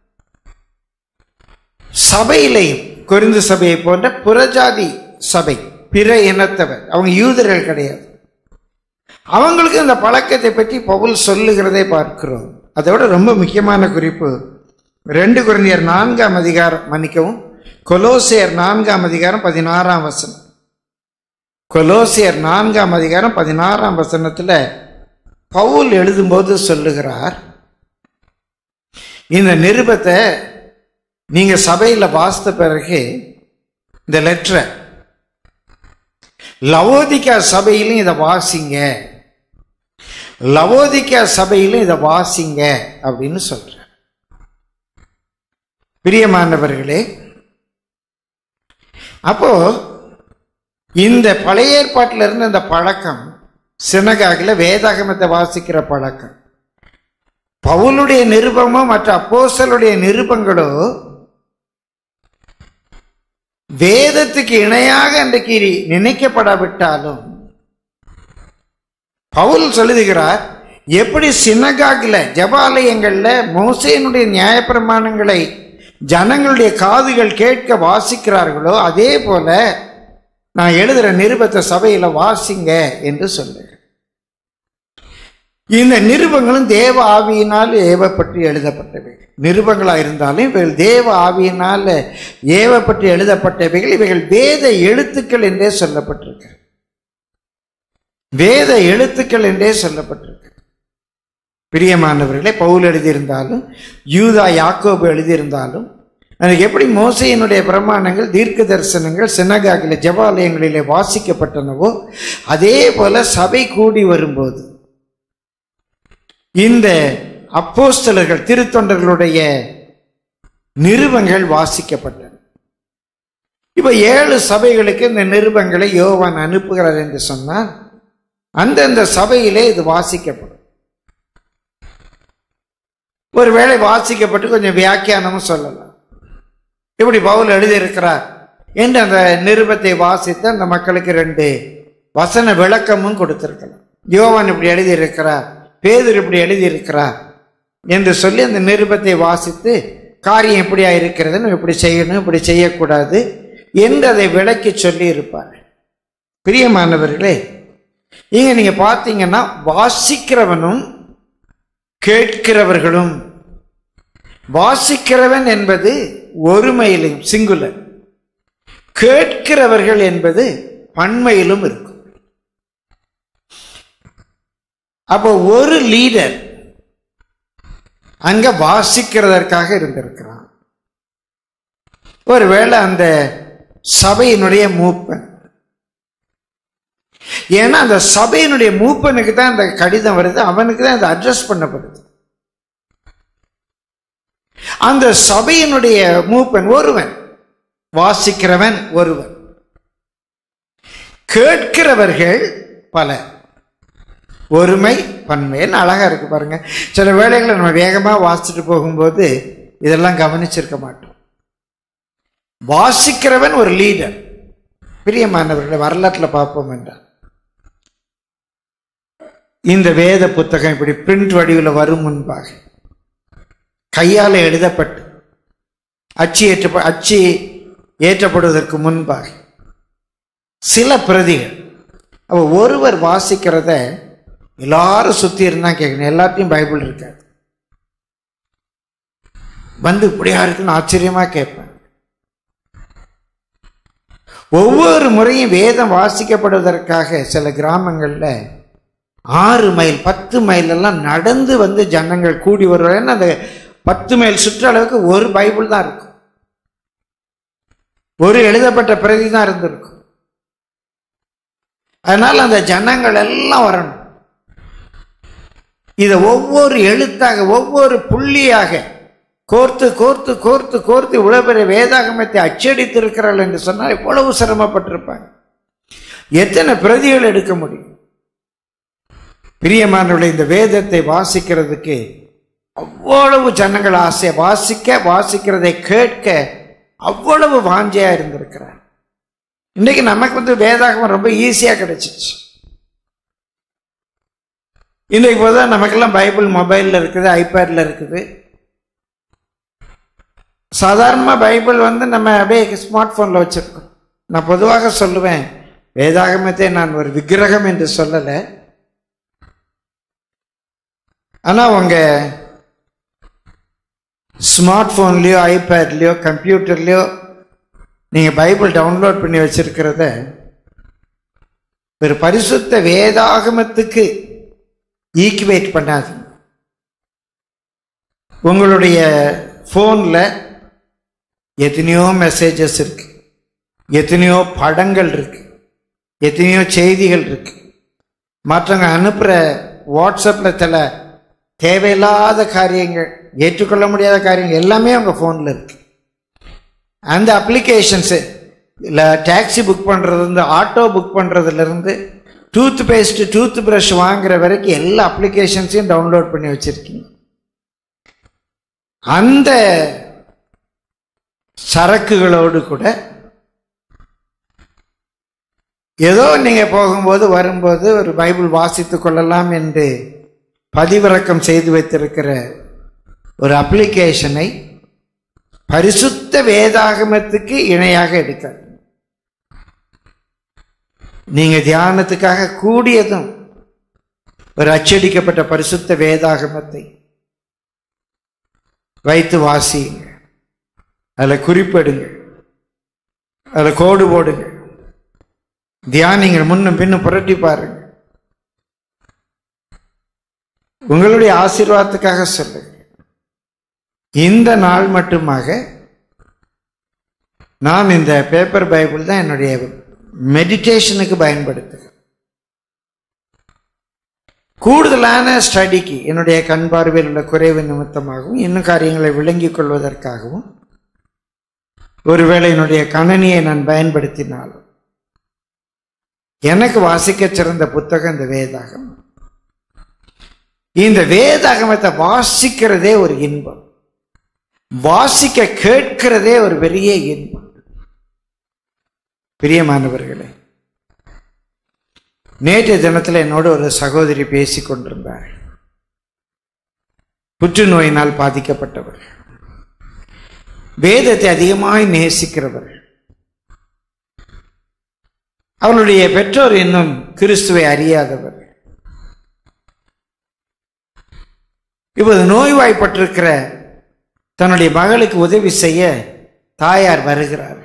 சபையிலையும் கொரிந்து சபையை போன்ற புறஜாதி சபை பிற இனத்தவர் அவங்க யூதர்கள் கிடையாது அவங்களுக்கு இந்த பழக்கத்தை பற்றி பவுல் சொல்லுகிறதை பார்க்கிறோம் அதோட ரொம்ப முக்கியமான குறிப்பு ரெண்டு குழந்தையர் நான்காம் அதிகாரம் மன்னிக்கவும் கொலோசியர் நான்காம் அதிகாரம் பதினாறாம் வசனம் கொலோசியர் நான்காம் அதிகாரம் பதினாறாம் வசனத்துல பவுல் எழுதும்போது சொல்லுகிறார் இந்த நிருபத்தை நீங்க சபையில வாசித்த பிறகு இந்த லெட்டரை லவோதிக்கா சபையிலும் இதை வாசிங்க லவோதிக்கா சபையிலும் இதை வாசிங்க அப்படின்னு சொல்ற பிரியமானவர்களே அப்போ இந்த பழைய ஏற்பாட்டில் இருந்த இந்த பழக்கம் சினகாகில் வேதாகமத்தை வாசிக்கிற பழக்கம் பவுலுடைய நிருபமோ மற்ற அப்போஸ்தலருடைய நிருபங்களோ வேதத்துக்கு இணையாக அன்றைக்கு நினைக்கப்படாவிட்டாலும் பவுல் சொல்லுகிறார் எப்படி சினகாகில் ஜபாலயங்கள்ல மோசேனுடைய நியாயப்பிரமாணங்களை ஜனங்களுடைய காதுகள் கேட்க வாசிக்கிறார்களோ அதே போல நான் எழுதுற நிருபத்தை சபையில வாசிங்க என்று சொல்லுங்க இந்த நிருபங்களும் தேவ ஆவியினால் ஏவப்பட்டு எழுதப்பட்டவை நிருபங்களா இருந்தாலும் இவைகள் தேவ ஆவியினால் ஏவப்பட்டு எழுதப்பட்டவைகள் இவைகள் வேத எழுத்துக்கள் என்றே சொல்லப்பட்டிருக்கு வேத எழுத்துக்கள் என்றே சொல்லப்பட்டிருக்கு பிரியமானவர்களே பவுல் எழுதியிருந்தாலும் யூதா யாக்கோபு எழுதியிருந்தாலும் எனக்கு எப்படி மோசையினுடைய பிரமாணங்கள் தீர்க்க தரிசனங்கள் சினகாகில ஜபாலயங்களிலே வாசிக்கப்பட்டனவோ அதே போல சபை கூடி வரும்போது இந்த அப்போஸ்தலர்கள் திருத்தொண்டர்களுடைய நிருபங்கள் வாசிக்கப்பட்டன இப்ப ஏழு சபைகளுக்கு இந்த நிருபங்களை யோவான் அனுப்புகிறார் என்று சொன்னால் அந்தந்த சபையிலே இது வாசிக்கப்படும் ஒருவேளை வாசிக்கப்பட்டு கொஞ்சம் வியாக்கியானமும் சொல்லலாம் இப்படி பவுல் எழுதியிருக்கிறார் என்று அந்த நிருபத்தை வாசித்து அந்த மக்களுக்கு ரெண்டு வசன விளக்கமும் கொடுத்திருக்கலாம் யோவான் இப்படி எழுதியிருக்கிறார் பேதர் இப்படி எழுதியிருக்கிறார் என்று சொல்லி அந்த நிருபத்தை வாசித்து காரியம் எப்படியா இருக்கிறதுன்னு இப்படி செய்யணும் இப்படி செய்யக்கூடாது என்று அதை விளக்கி சொல்லி இருப்பார் பிரியமானவர்களே இங்க நீங்க பார்த்தீங்கன்னா வாசிக்கிறவனும் கேட்கிறவர்களும் வாசிக்கிறவன் என்பது ஒருமையிலும் சிங்குலர் கேட்கிறவர்கள் என்பது பன்மையிலும் இருக்கும் அப்போ ஒரு லீடர் அங்க வாசிக்கிறதற்காக இருந்திருக்கிறான் ஒருவேளை அந்த சபையினுடைய மூப்பன் ஏன்னா அந்த சபையினுடைய மூப்பனுக்கு தான் அந்த கடிதம் வருது அவனுக்கு தான் அந்த அட்ரஸ் பண்ணப்படுது அந்த சபையினுடைய மூப்பன் ஒருவன் வாசிக்கிறவன் ஒருவன் கேட்கிறவர்கள் பல ஒருமை பன்மைன்னு அழகா இருக்கு பாருங்க சில வேளைகளை நம்ம வேகமா வாசிச்சுட்டு போகும்போது இதெல்லாம் கவனிச்சிருக்க மாட்டோம் வாசிக்கிறவன் ஒரு லீடர் பிரியமானவர்களை வரலாற்றில் பார்ப்போம் என்றால் இந்த வேத புத்தகம் இப்படி பிரிண்ட் வடிவில் வரும் முன்பாக கையால் எழுதப்பட்டு அச்சு ஏற்ற அச்சு ஏற்றப்படுவதற்கு முன்பாக சில பிரதிகள் அப்போ ஒருவர் வாசிக்கிறத எல்லாரும் சுற்றி இருந்தா கேட்கணும் எல்லாத்தையும் பைபிள் இருக்காது வந்து இப்படியா இருக்குன்னு ஆச்சரியமா கேட்பேன் ஒவ்வொரு முறையும் வேதம் வாசிக்கப்படுவதற்காக சில கிராமங்களில் ஆறு மைல் பத்து மைல் எல்லாம் நடந்து வந்து ஜனங்கள் கூடி வருவாங்க அந்த பத்து மைல் சுற்றளவுக்கு ஒரு பைபிள் தான் இருக்கும் ஒரு எழுதப்பட்ட பிரதி தான் இருந்திருக்கும் அதனால அந்த ஜனங்கள் எல்லாம் வரணும் இதை ஒவ்வொரு எழுத்தாக ஒவ்வொரு புள்ளியாக கோர்த்து கோர்த்து கோர்த்து கோர்த்து இவ்வளவு பெரிய வேதாகமத்தை அச்சடித்திருக்கிறார்கள் என்று சொன்னால் இவ்வளவு சிரமப்பட்டிருப்பாங்க எத்தனை பிரதிகள் எடுக்க முடியும் பிரியமானவர்களை இந்த வேதத்தை வாசிக்கிறதுக்கு அவ்வளவு ஜனங்கள் ஆசை வாசிக்க வாசிக்கிறதை கேட்க அவ்வளவு வாஞ்சையா இருந்திருக்கிறார் இன்னைக்கு நமக்கு வந்து வேதாகமம் ரொம்ப ஈஸியா கிடைச்சிச்சு இன்னைக்கு போதுதான் நமக்கெல்லாம் பைபிள் மொபைல்ல இருக்குது ஐபேட்ல இருக்குது சாதாரணமாக பைபிள் வந்து நம்ம அப்படியே ஸ்மார்ட் ஃபோனில் வச்சுருக்கோம் நான் பொதுவாக சொல்லுவேன் வேதாகமத்தை நான் ஒரு விக்கிரகம் என்று சொல்லலை ஆனால் உங்கள் ஸ்மார்ட் ஃபோன்லேயோ ஐபேட்லேயோ கம்ப்யூட்டர்லேயோ நீங்கள் பைபிள் டவுன்லோட் பண்ணி வச்சிருக்கிறத ஒரு பரிசுத்த வேதாகமத்துக்கு ஈக்குவேட் பண்ணாது உங்களுடைய ஃபோனில் எத்தனையோ மெசேஜஸ் இருக்கு எத்தனையோ படங்கள் இருக்கு எத்தனையோ செய்திகள் இருக்கு மற்றவங்க அனுப்புகிற வாட்ஸ்அப்பில் சில தேவையில்லாத காரியங்கள் ஏற்றுக்கொள்ள முடியாத காரியங்கள் எல்லாமே உங்கள் ஃபோனில் இருக்கு அந்த அப்ளிகேஷன்ஸு இல்லை டாக்ஸி புக் பண்ணுறதுலேருந்து ஆட்டோ புக் பண்ணுறதுலேருந்து டூத் பேஸ்ட் டூத் ப்ரஷ் வாங்குற வரைக்கும் எல்லா அப்ளிகேஷன்ஸையும் டவுன்லோட் பண்ணி வச்சுருக்கீங்க அந்த சரக்குகளோடு கூட ஏதோ நீங்க போகும்போது வரும்போது ஒரு பைபிள் வாசித்துக் கொள்ளலாம் என்று பதிவிறக்கம் செய்து வைத்திருக்கிற ஒரு அப்ளிகேஷனை பரிசுத்த வேதாகமத்துக்கு இணையாக எடுக்காது நீங்க தியானத்துக்காக கூடியதும் ஒரு அச்சடிக்கப்பட்ட பரிசுத்த வேதாகமத்தை வைத்து வாசியுங்க அதில் குறிப்பிடுங்க அதில் கோடு போடுங்க தியானிங்க முன்னும் பின்னும் புரட்டி பாருங்க உங்களுடைய ஆசீர்வாதத்துக்காக சொல்லுங்க இந்த நாள் மட்டுமாக நான் இந்த பேப்பர் பைபிள் தான் என்னுடைய மெடிடேஷனுக்கு பயன்படுத்துகிறேன் கூடுதலான ஸ்டடிக்கு என்னுடைய கண் பார்வையில் உள்ள குறைவு நிமித்தமாகவும் இன்னும் காரியங்களை விளங்கிக் கொள்வதற்காகவும் ஒருவேளை என்னுடைய கணனியை நான் பயன்படுத்தினாலும் எனக்கு வாசிக்க சிறந்த புத்தகம் இந்த வேதாகம் இந்த வேதாகமத்தை வாசிக்கிறதே ஒரு இன்பம் வாசிக்க கேட்கிறதே ஒரு பெரிய இன்பம் பிரியமானவர்களே நேற்றைய தினத்தில் என்னோடு ஒரு சகோதரி பேசிக் கொண்டிருந்தார் புற்றுநோயினால் பாதிக்கப்பட்டவர் வேதத்தை அதிகமாய் நேசிக்கிறவர் அவளுடைய பெற்றோர் இன்னும் கிறிஸ்துவை அறியாதவர் இப்போது நோய்வாய்ப்பட்டிருக்கிற தன்னுடைய மகளுக்கு உதவி செய்ய தாயார் வருகிறார்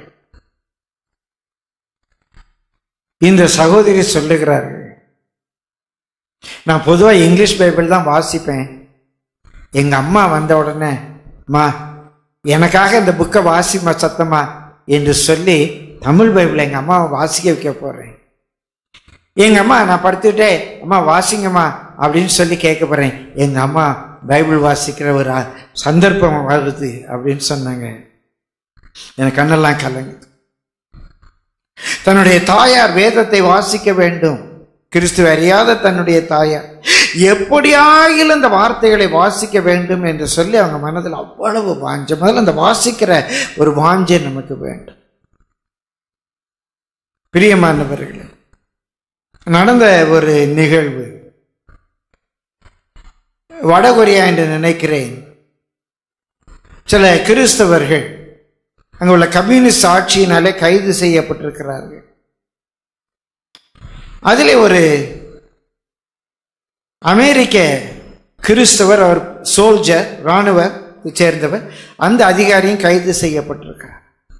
இந்த சகோதரி சொல்லுகிறார்கள் நான் பொதுவாக இங்கிலீஷ் பைபிள் தான் வாசிப்பேன் எங்க அம்மா வந்த உடனே மா எனக்காக இந்த புக்கை வாசிமா சத்தமா என்று சொல்லி தமிழ் பைபிள் எங்க அம்மாவை வாசிக்க வைக்க போறேன் எங்க அம்மா நான் படுத்துட்டே அம்மா வாசிங்கம்மா அப்படின்னு சொல்லி கேட்க போறேன் எங்க அம்மா பைபிள் வாசிக்கிற ஒரு அ- சந்தர்ப்பம் வருது அப்படின்னு சொன்னாங்க எனக்கு கண்ணெல்லாம் கலங்குது தன்னுடைய தாயார் வேதத்தை வாசிக்க வேண்டும் கிறிஸ்துவ அறியாத தன்னுடைய தாயார் எப்படியாகிலும் இந்த வார்த்தைகளை வாசிக்க வேண்டும் என்று சொல்லி அவங்க மனதில் அவ்வளவு வாஞ்ச முதல்ல அந்த வாசிக்கிற ஒரு வாஞ்சை நமக்கு வேண்டும் பிரியமானவர்களே நடந்த ஒரு நிகழ்வு வடகொரியா என்று நினைக்கிறேன் சில கிறிஸ்தவர்கள் அங்க உள்ள கம்யூனிஸ்ட் ஆட்சியினாலே கைது செய்யப்பட்டிருக்கிறார்கள் அதிலே ஒரு அமெரிக்க கிறிஸ்தவர் அவர் சோல்ஜர் இராணுவ சேர்ந்தவர் அந்த அதிகாரியும் கைது செய்யப்பட்டிருக்கிறார்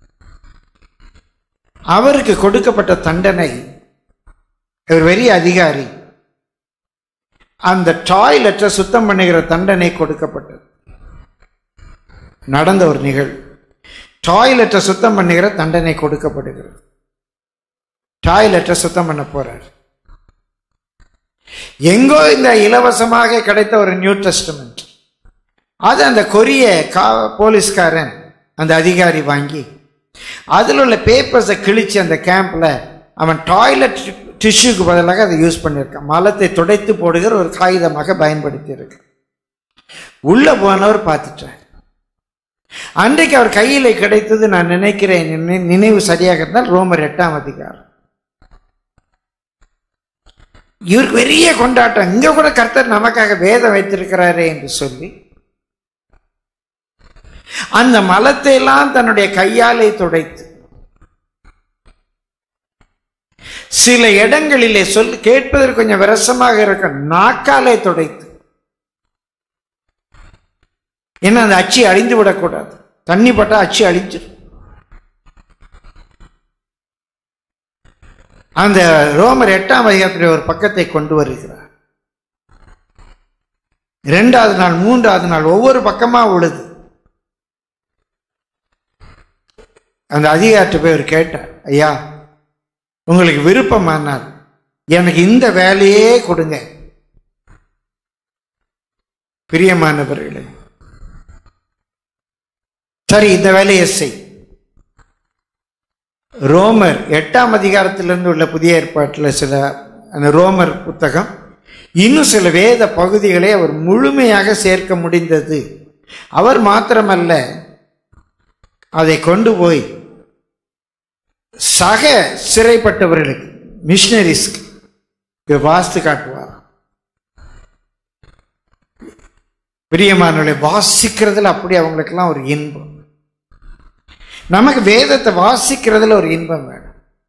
அவருக்கு கொடுக்கப்பட்ட தண்டனை ஒரு பெரிய அதிகாரி அந்த டாய்லெட்டை சுத்தம் பண்ணுகிற தண்டனை கொடுக்கப்பட்டது நடந்த ஒரு நிகழ்வு டாய்லெட்டை சுத்தம் பண்ணுகிற தண்டனை கொடுக்கப்படுகிறது டாய்லெட்டை சுத்தம் பண்ண போறார் எங்கோ இந்த இலவசமாக கிடைத்த ஒரு நியூ டெஸ்டமெண்ட் அது அந்த கொரிய கா போலீஸ்காரன் அந்த அதிகாரி வாங்கி அதில் உள்ள பேப்பர்ஸை கிழிச்சு அந்த கேம்ப்ல அவன் டாய்லெட் டிஷ்யூக்கு பதிலாக அதை யூஸ் பண்ணியிருக்கான் மலத்தை துடைத்து போடுகிற ஒரு காகிதமாக பயன்படுத்தி இருக்கு உள்ள போனவர் பார்த்துட்டார் அன்றைக்கு அவர் கையில கிடைத்தது நான் நினைக்கிறேன் நினை- நினைவு சரியாக இருந்தால் ரோமர் எட்டாம் அதிகாரம் இவருக்கு பெரிய கொண்டாட்டம் இங்க கூட கர்த்தர் நமக்காக வேதம் வைத்திருக்கிறாரே என்று சொல்லி அந்த மலத்தை எல்லாம் தன்னுடைய கையாலே துடைத்து சில இடங்களிலே சொல் கேட்பதற்கு கொஞ்சம் விரசமாக இருக்கும் நாக்காலே துடைத்து ஏன்னா அந்த அச்சு அழிந்து விடக்கூடாது தண்ணி பட்டா அச்சு அழிஞ்சிடும் அந்த ரோமர் எட்டாம் அதிகாரத்தில் ஒரு பக்கத்தை கொண்டு வருகிறார் இரண்டாவது நாள் மூன்றாவது நாள் ஒவ்வொரு பக்கமா உழுது அந்த அதிகாரத்தை போய் அவர் கேட்டார் ஐயா உங்களுக்கு விருப்பமானால் எனக்கு இந்த வேலையே கொடுங்க பிரியமானவர்களே சரி இந்த வேலையை செய் ரோமர் எட்டாம் அதிகாரத்திலிருந்து உள்ள புதிய ஏற்பாட்டில் சில அந்த ரோமர் புத்தகம் இன்னும் சில வேத பகுதிகளை அவர் முழுமையாக சேர்க்க முடிந்தது அவர் மாத்திரமல்ல அதை கொண்டு போய் சக சிறைப்பட்டவர்களுக்கு மிஷினரிஸ்க்கு வாஸ்து காட்டுவார் பிரியமானவர்களை வாசிக்கிறதுல அப்படி அவங்களுக்கெல்லாம் ஒரு இன்பம் நமக்கு வேதத்தை வாசிக்கிறதுல ஒரு இன்பம் வேணும்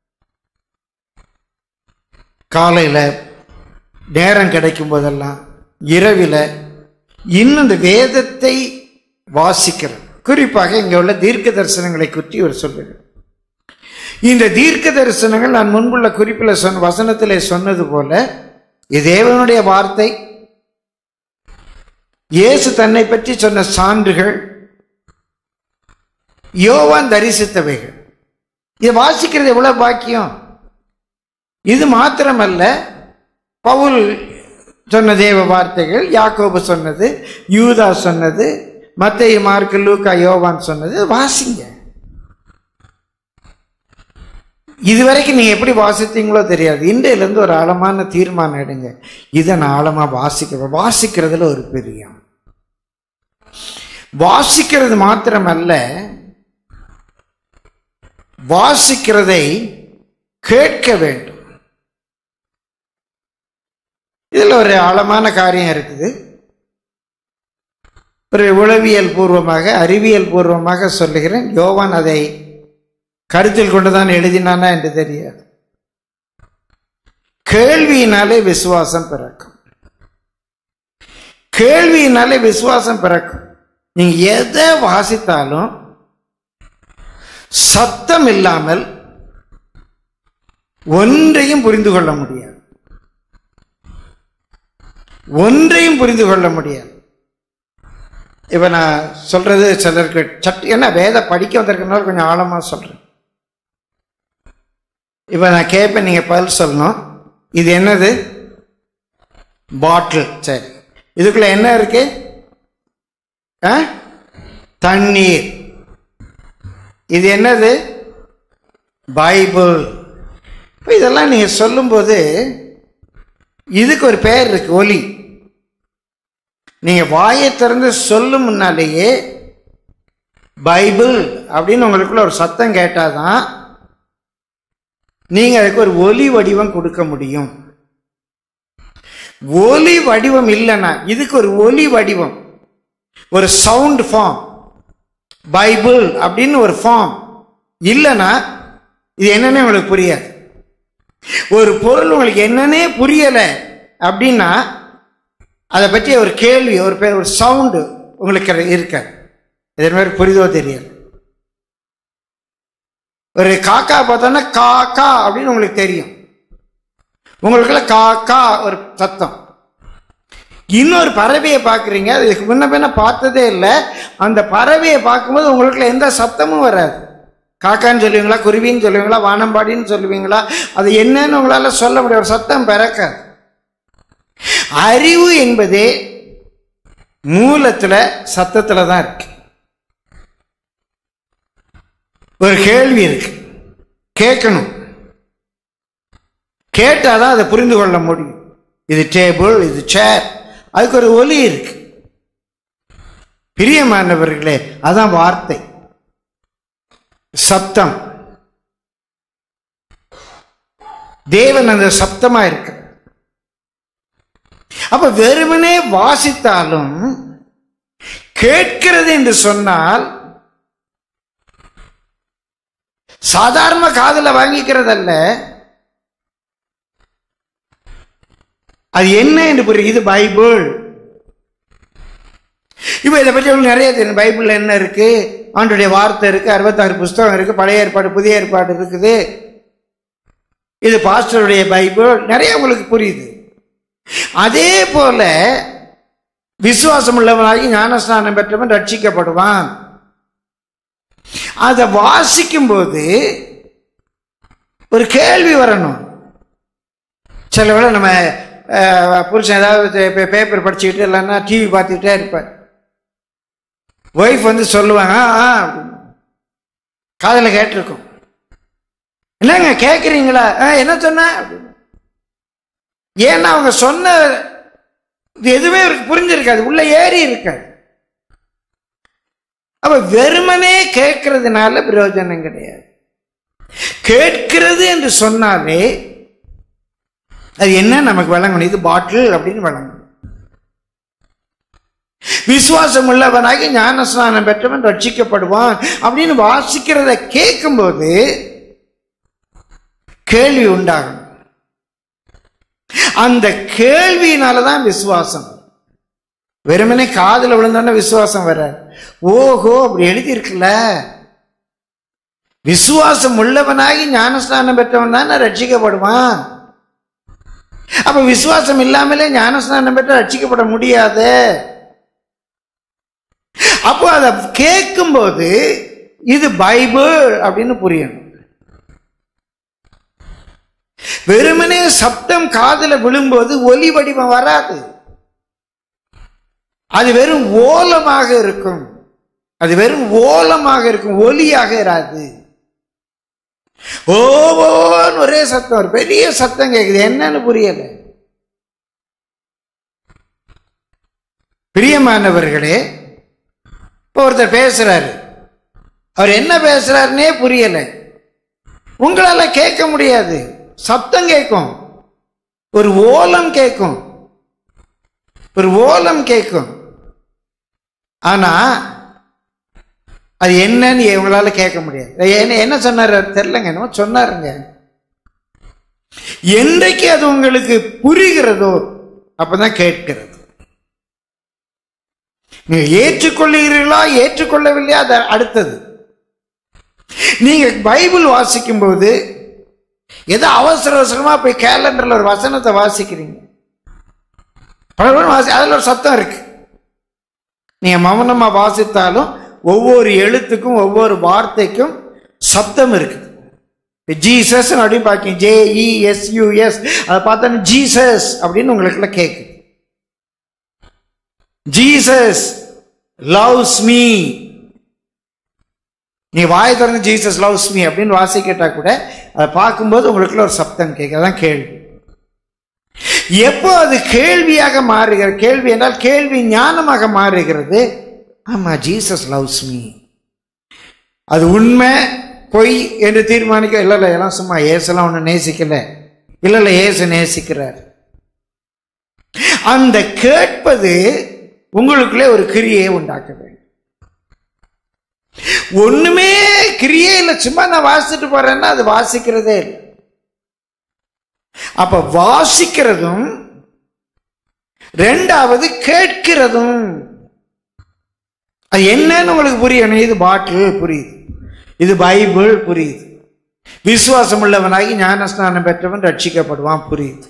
காலையில் நேரம் கிடைக்கும் போதெல்லாம் இரவில் இன்னும் இந்த வேதத்தை வாசிக்கிறது குறிப்பாக இங்கே உள்ள தீர்க்க தரிசனங்களை குறித்து இவர் சொல்லுகிறார் இந்த தீர்க்க தரிசனங்கள் நான் முன்புள்ள குறிப்பில் சொன்ன வசனத்திலே சொன்னது போல இது தேவனுடைய வார்த்தை இயேசு தன்னை பற்றி சொன்ன சான்றுகள் யோவான் தரிசித்தவைகள் இதை வாசிக்கிறது எவ்வளவு பாக்கியம் இது மாத்திரமல்ல பவுல் சொன்ன தேவ வார்த்தைகள் யாக்கோபு சொன்னது யூதா சொன்னது மத்தேயு மார்க்கு லூக்கா யோவான் சொன்னது வாசிங்க இதுவரைக்கும் நீங்க எப்படி வாசித்தீங்களோ தெரியாது இன்றையிலேருந்து ஒரு ஆழமான தீர்மானம் எடுங்க இதை நான் ஆழமா வாசிக்கிறேன் வாசிக்கிறதுல ஒரு பிரியம் வாசிக்கிறது மாத்திரமல்ல வாசிக்கிறதை கேட்க வேண்டும் இதில் ஒரு ஆழமான காரியம் இருக்குது ஒரு உளவியல் பூர்வமாக அறிவியல் பூர்வமாக சொல்லுகிறேன் யோவான் அதை கருத்தில் கொண்டுதான் எழுதினானா என்று தெரியாது கேள்வியினாலே விசுவாசம் பிறக்கும் கேள்வியினாலே விசுவாசம் பிறக்கும் நீங்க எதை வாசித்தாலும் சத்தம் இல்லாமல் ஒன்றையும் புரிந்து கொள்ள முடியாது ஒன்றையும் புரிந்து கொள்ள முடியாது இப்ப நான் சொல்றது சிலருக்கு சட் என்ன வேத படிக்க வந்திருக்கனால கொஞ்சம் ஆழமா சொல்றேன் இப்ப நான் கேட்பேன் நீங்க பதில் சொல்லணும் இது என்னது பாட்டில் சரி இதுக்குள்ள என்ன இருக்கு ஆ? தண்ணீர் இது என்னது பைபிள் இப்போ இதெல்லாம் நீங்க சொல்லும்போது இதுக்கு ஒரு பெயர் இருக்கு ஒலி நீங்க வாயை திறந்து சொல்லும் முன்னாலேயே பைபிள் அப்படின்னு உங்களுக்குள்ள ஒரு சத்தம் கேட்டாதான் நீங்க அதுக்கு ஒரு ஒலி வடிவம் கொடுக்க முடியும் ஒலி வடிவம் இல்லைன்னா இதுக்கு ஒரு ஒலி வடிவம் ஒரு சவுண்ட் ஃபார்ம் பைபிள் அப்படின்னு ஒரு ஃபார்ம் இல்லைன்னா இது என்னன்னு உங்களுக்கு புரியாது ஒரு பொருள் உங்களுக்கு என்னன்னே புரியலை அப்படின்னா அதை பற்றி ஒரு கேள்வி ஒரு பே ஒரு சவுண்டு உங்களுக்கு இருக்க இதே மாதிரி புரிதோ தெரியல ஒரு காக்கா பார்த்தோன்னா காக்கா அப்படின்னு உங்களுக்கு தெரியும் உங்களுக்குள்ள காக்கா ஒரு சத்தம் இன்னொரு பறவையை பார்க்குறீங்க அது இதுக்கு முன்ன பின்ன பார்த்ததே இல்லை அந்த பறவையை பார்க்கும்போது உங்களுக்குள்ள எந்த சத்தமும் வராது காக்கான்னு சொல்லுவீங்களா குருவின்னு சொல்லுவீங்களா வானம்பாடின்னு சொல்லுவீங்களா அது என்னன்னு உங்களால சொல்ல முடியாது ஒரு சத்தம் பிறக்காது அறிவு என்பதே மூலத்துல சத்தத்துல தான் இருக்கு ஒரு கேள்வி இருக்கு கேட்கணும் கேட்டாதான் அதை புரிந்து கொள்ள முடியும் இது டேபிள் இது சேர் அதுக்கு ஒரு ஒலி இருக்கு பிரியமானவர்களே அதான் வார்த்தை சப்தம் தேவன் அந்த சப்தமா இருக்கு அப்ப வெறுமனே வாசித்தாலும் கேட்கிறது என்று சொன்னால் சாதாரண காதுல வாங்கிக்கிறதல்ல அது என்ன என்று புரியும் இது பைபிள் இப்ப இதை பற்றி உங்களுக்கு நிறைய தெரியும் பைபிள்ல என்ன இருக்கு ஆண்டுடைய வார்த்தை இருக்கு அறுபத்தாறு புஸ்தகம் இருக்கு பழைய ஏற்பாடு புதிய ஏற்பாடு இருக்குது இது பாஸ்டருடைய பைபிள் நிறைய உங்களுக்கு புரியுது அதே போல விசுவாசம் உள்ளவனாகி ஞானஸ்நானம் பெற்றவன் ரட்சிக்கப்படுவான் அதை வாசிக்கும் போது ஒரு கேள்வி வரணும் சில வேளை நம்ம அஹ், புருஷன் ஏதாவது பேப்பர் படிச்சுக்கிட்டு இல்லைன்னா டிவி பார்த்துக்கிட்டே இருப்பார் ஒய்ஃப் வந்து சொல்லுவாங்க ஆ அப்படின்னு. காதுல கேட்டிருக்கும் என்னங்க கேட்குறீங்களா ஆ என்ன சொன்ன அப்படின்னு. ஏன்னா அவங்க சொன்ன இது எதுவுமே அவருக்கு புரிஞ்சிருக்காது உள்ள ஏறி இருக்காது அப்ப வெறுமனே கேட்கறதுனால பிரயோஜனம் கிடையாது கேட்கிறது என்று சொன்னாலே அது என்ன நமக்கு வழங்கணும் இது பாட்டில் அப்படின்னு வழங்கணும் விசுவாசம் உள்ளவனாகி ஞானஸ்நானம் பெற்றவன் ரட்சிக்கப்படுவான் அப்படின்னு வாசிக்கிறத கேட்கும்போது கேள்வி உண்டாகும் அந்த கேள்வியினால தான் விசுவாசம் வெறுமனே காதுல விழுந்தோன்னே விசுவாசம் வர ஓஹோ அப்படி எழுதியிருக்குல்ல விசுவாசம் உள்ளவனாகி ஞானஸ்நானம் பெற்றவன் தானே ரட்சிக்கப்படுவான் அப்ப விசுவாசம் இல்லாமலே ஞானஸ்நானம் பெற்ற ரட்சிக்கப்பட முடியாது அப்போ அதை கேட்கும்போது இது பைபிள் அப்படின்னு புரியணும் வெறுமனே சப்தம் காதுல விழும்போது ஒலி வடிவம் வராது அது வெறும் ஓலமாக இருக்கும் அது வெறும் ஓலமாக இருக்கும் ஒலியாக இராது ஓவோன்னு ஒரே சத்தம் ஒரு பெரிய சத்தம் கேக்குது என்னன்னு புரியல பிரியமானவர்களே இப்போ ஒருத்தர் பேசுறாரு அவர் என்ன பேசுறாருன்னே புரியல உங்களால கேட்க முடியாது சத்தம் கேட்கும் ஒரு ஓலம் கேட்கும் ஒரு ஓலம் கேட்கும் ஆனா அது என்னன்னு உங்களால கேட்க முடியாது என்ன என்ன சொன்னாரு அவர் தெரியலங்க என்னமோ சொன்னாருங்க என்றைக்கு அது உங்களுக்கு புரிகிறதோ அப்பதான் கேட்கிறது நீங்க ஏற்றுக்கொள்ளுகிறீர்களா ஏற்றுக்கொள்ளவில்லையா அது அடுத்தது நீங்க பைபிள் வாசிக்கும் போது ஏதோ அவசர அவசரமா போய் கேலண்டர்ல ஒரு வசனத்தை வாசிக்கிறீங்க பலரும் வாசி அதுல ஒரு சத்தம் இருக்கு நீங்க மௌனமா வாசித்தாலும் ஒவ்வொரு எழுத்துக்கும் ஒவ்வொரு வார்த்தைக்கும் சப்தம் இருக்குது ஜீசஸ் அப்படின்னு பார்க்க J E S U S அதை பார்த்தா ஜீசஸ் அப்படின்னு உங்களுக்குள்ள கேட்குது ஜீசஸ் லவ்ஸ் மீ நீ வாய் திறந்து ஜீசஸ் லவ்ஸ் மீ அப்படின்னு வாசிக்கிட்டா கூட அதை பார்க்கும்போது உங்களுக்குள்ள ஒரு சப்தம் கேட்க அதான் கேள்வி எப்போ அது கேள்வியாக மாறுகிறது கேள்வி என்றால் கேள்வி ஞானமாக மாறுகிறது ஆமா ஜீசஸ் லவ்ஸ் மீ அது உண்மை பொய் என்று தீர்மானிக்க இல்லை இல்லை எல்லாம் சும்மா ஏசெல்லாம் ஒன்று நேசிக்கல இல்லை இல்லை ஏசு நேசிக்கிறார் அந்த கேட்பது உங்களுக்குள்ளே ஒரு கிரியை உண்டாக்க வேண்டும் ஒண்ணுமே கிரியே இல்லை சும்மா நான் வாசிச்சுட்டு போறேன்னா அது வாசிக்கிறதே இல்லை அப்ப வாசிக்கிறதும் ரெண்டாவது கேட்கிறதும் அது என்னன்னு உங்களுக்கு புரியணும் இது பாட்டில் புரியுது இது பைபிள் புரியுது விசுவாசம் உள்ளவனாகி ஞானஸ்நானம் பெற்றவன் ரட்சிக்கப்படுவான் புரியுது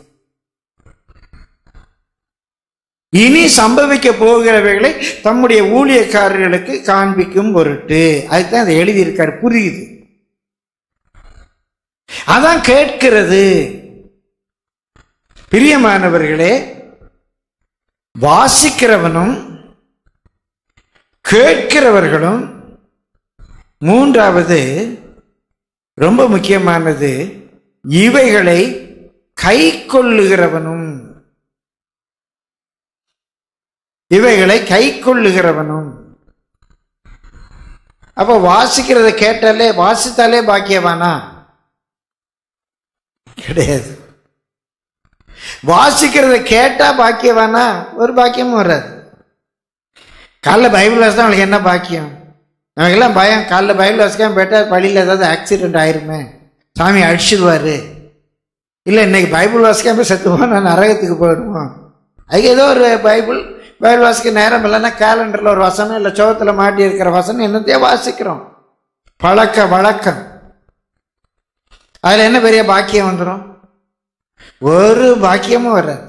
இனி சம்பவிக்க போகிறவைகளை தம்முடைய ஊழியக்காரர்களுக்கு காண்பிக்கும் பொருட்டு அதுதான் அதை எழுதியிருக்காரு புரியுது அதான் கேட்கிறது பிரியமானவர்களே வாசிக்கிறவனும் கேட்கிறவர்களும் மூன்றாவது ரொம்ப முக்கியமானது இவைகளை கை கொள்ளுகிறவனும் இவைகளை கை கொள்ளுகிறவனும் அப்ப வாசிக்கிறத கேட்டாலே வாசித்தாலே பாக்கியவானா கிடையாது வாசிக்கிறத கேட்டா பாக்கியவானா ஒரு பாக்கியமும் வராது காலைல பைபிள் வாசித்தா அவங்களுக்கு என்ன பாக்கியம் நமக்கெல்லாம் பயம் காலைல பைபிள் வாசிக்காம போயிட்டா வழியில் ஏதாவது ஆக்சிடென்ட் ஆயிருமே சாமி அடிச்சிடுவாரு இல்லை இன்னைக்கு பைபிள் வாசிக்காம போய் செத்து போனா நரகத்துக்கு போயிடுவோம் அதுக்கு ஏதோ ஒரு பைபிள் பைபிள் வாசிக்க நேரம் இல்லைன்னா கேலண்டரில் ஒரு வசனம் இல்லை சோகத்தில் மாட்டி இருக்கிற வசனம் என்னத்தையோ வாசிக்கிறோம் பழக்க வழக்கம் அதில் என்ன பெரிய பாக்கியம் வந்துடும் ஒரு பாக்கியமும் வராது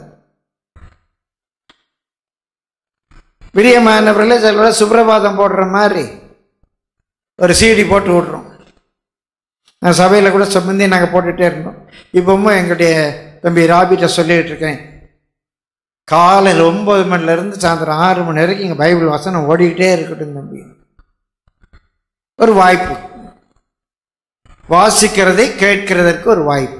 பிரியமானவர்களே சில சுப்பிரபாதம் போடுற மாதிரி ஒரு சீடி போட்டு விட்றோம் நான் சபையில் கூட சம்பந்தி நாங்கள் போட்டுகிட்டே இருந்தோம் இப்பவும் எங்களுடைய தம்பி ராபிட்ட சொல்லிட்டு இருக்கேன் காலையில் ஒன்பது மணிலேருந்து சாயந்தரம் ஆறு மணி வரைக்கும் இங்கே பைபிள் வசனம் ஓடிக்கிட்டே இருக்கட்டும் தம்பி ஒரு வாய்ப்பு வாசிக்கிறதை கேட்கிறதற்கு ஒரு வாய்ப்பு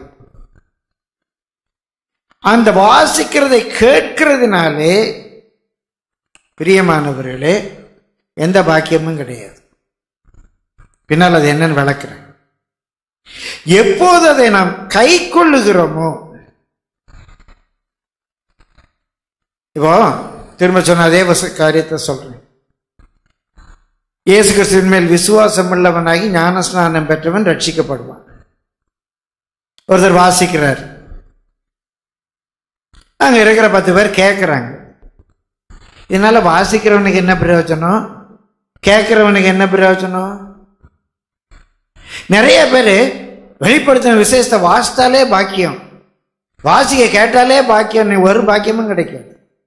அந்த வாசிக்கிறதை கேட்கிறதுனாலே பிரியமானவர்களே எந்த பாக்கியமும் கிடையாது பின்னால் அது என்னன்னு விளக்குறேன் எப்போது அதை நாம் கை கொள்ளுகிறோமோ இப்போ திரும்ப சொன்ன அதே வச காரியத்தை சொல்றேன் இயேசு கிறிஸ்துவின் மேல் விசுவாசம் உள்ளவனாகி ஞானஸ்நானம் பெற்றவன் ரட்சிக்கப்படுவான் ஒருத்தர் வாசிக்கிறார் அங்க இருக்கிற பத்து பேர் கேட்குறாங்க இதனால வாசிக்கிறவனுக்கு என்ன பிரயோஜனம் கேட்கிறவனுக்கு என்ன பிரயோஜனம் நிறைய பேர் வெளிப்படுத்தின விசேஷத்தை வாசித்தாலே பாக்கியம் வாசிக்க கேட்டாலே பாக்கியம் நீ ஒரு பாக்கியமும் கிடைக்காது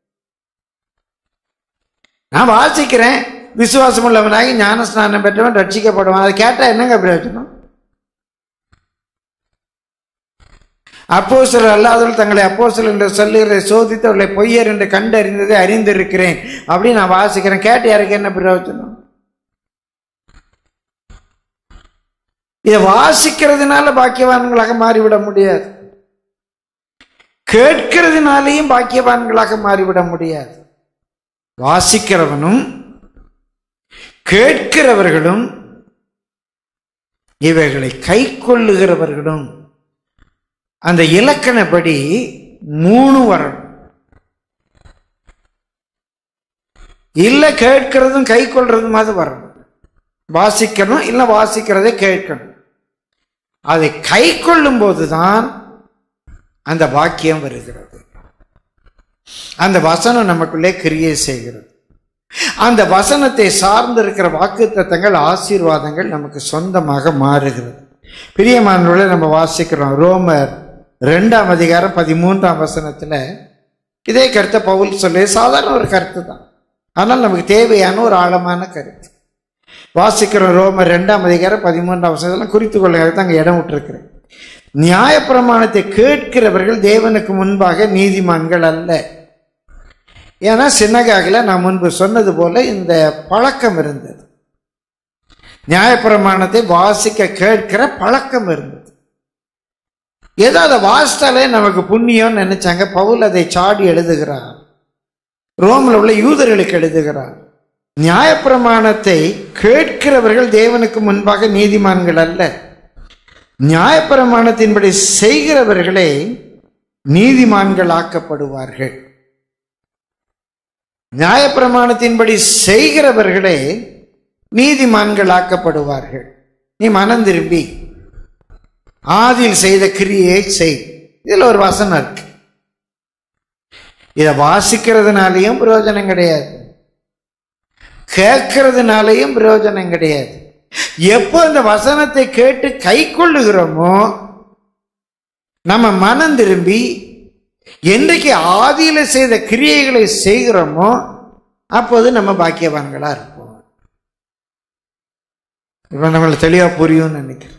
நான் வாசிக்கிறேன் விசுவாசம் உள்ளவனாகி ஞானஸ்நானம் பெற்றவன் ரட்சிக்கப்படுவான் அதை கேட்டா என்னங்க பிரயோஜனம் அப்போ சிலர் அல்லாதவர்கள் தங்களை அப்போ என்று சொல்லுகிறதை சோதித்து அவர்களை பொய்யர் என்று கண்டறிந்ததை அறிந்திருக்கிறேன் அப்படின்னு நான் வாசிக்கிறேன் கேட்டு யாருக்கு என்ன பிரயோஜனம் இதை வாசிக்கிறதுனால பாக்கியவான்களாக மாறிவிட முடியாது கேட்கிறதுனாலேயும் பாக்கியவான்களாக மாறிவிட முடியாது வாசிக்கிறவனும் கேட்கிறவர்களும் இவைகளை கை கொள்ளுகிறவர்களும் அந்த இலக்கணப்படி மூணு வரணும் இல்ல கேட்கிறதும் கை கொள்றதுமாவது வரணும் வாசிக்கணும் இல்ல வாசிக்கிறதை கேட்கணும் அதை கை கொள்ளும் போதுதான் அந்த வாக்கியம் வருகிறது அந்த வசனம் நமக்குள்ளே கிரியை செய்கிறது அந்த வசனத்தை சார்ந்து இருக்கிற வாக்கு தத்தங்கள் ஆசீர்வாதங்கள் நமக்கு சொந்தமாக மாறுகிறது பிரியமானவர்களை நம்ம வாசிக்கிறோம் ரோமர் ரெண்டாம் அதிகாரம் பதிமூன்றாம் வசனத்துல இதே கருத்தை பவுல் சொல்லி சாதாரண ஒரு கருத்து தான் ஆனால் நமக்கு தேவையான ஒரு ஆழமான கருத்து வாசிக்கிறோம் ரோமர் ரெண்டாம் அதிகாரம் பதிமூன்றாம் வசனத்தெல்லாம் குறித்து கொள்ளுங்க தான் அங்கே இடம் விட்டுருக்கிறேன் நியாயப்பிரமாணத்தை கேட்கிறவர்கள் தேவனுக்கு முன்பாக நீதிமான்கள் அல்ல ஏன்னா சின்னகாகில் நான் முன்பு சொன்னது போல இந்த பழக்கம் இருந்தது நியாயப்பிரமாணத்தை வாசிக்க கேட்கிற பழக்கம் இருந்தது ஏதோ அதை வாசித்தாலே நமக்கு புண்ணியம்னு நினைச்சாங்க பவுல் அதை சாடி எழுதுகிறார் ரோமில் உள்ள யூதர்களுக்கு எழுதுகிறார் நியாயப்பிரமாணத்தை கேட்கிறவர்கள் தேவனுக்கு முன்பாக நீதிமான்கள் அல்ல நியாயப்பிரமாணத்தின்படி செய்கிறவர்களே நீதிமான்கள் ஆக்கப்படுவார்கள் நியாயப்பிரமாணத்தின்படி செய்கிறவர்களே நீதிமான்கள் ஆக்கப்படுவார்கள் நீ மனம் திரும்பி ஆதியில் செய்த கிரியை செய் இதுல ஒரு வசனம் இருக்கு இதை வாசிக்கிறதுனாலையும் பிரயோஜனம் கிடையாது கேட்கறதுனாலையும் பிரயோஜனம் கிடையாது எப்போ இந்த வசனத்தை கேட்டு கை கொள்ளுகிறோமோ நம்ம மனம் திரும்பி என்றைக்கு ஆதியில செய்த கிரியைகளை செய்கிறோமோ அப்போது நம்ம பாக்கியவான்களா இருப்போம் இப்ப நம்மளுக்கு தெளிவா புரியும்னு நினைக்கிறேன்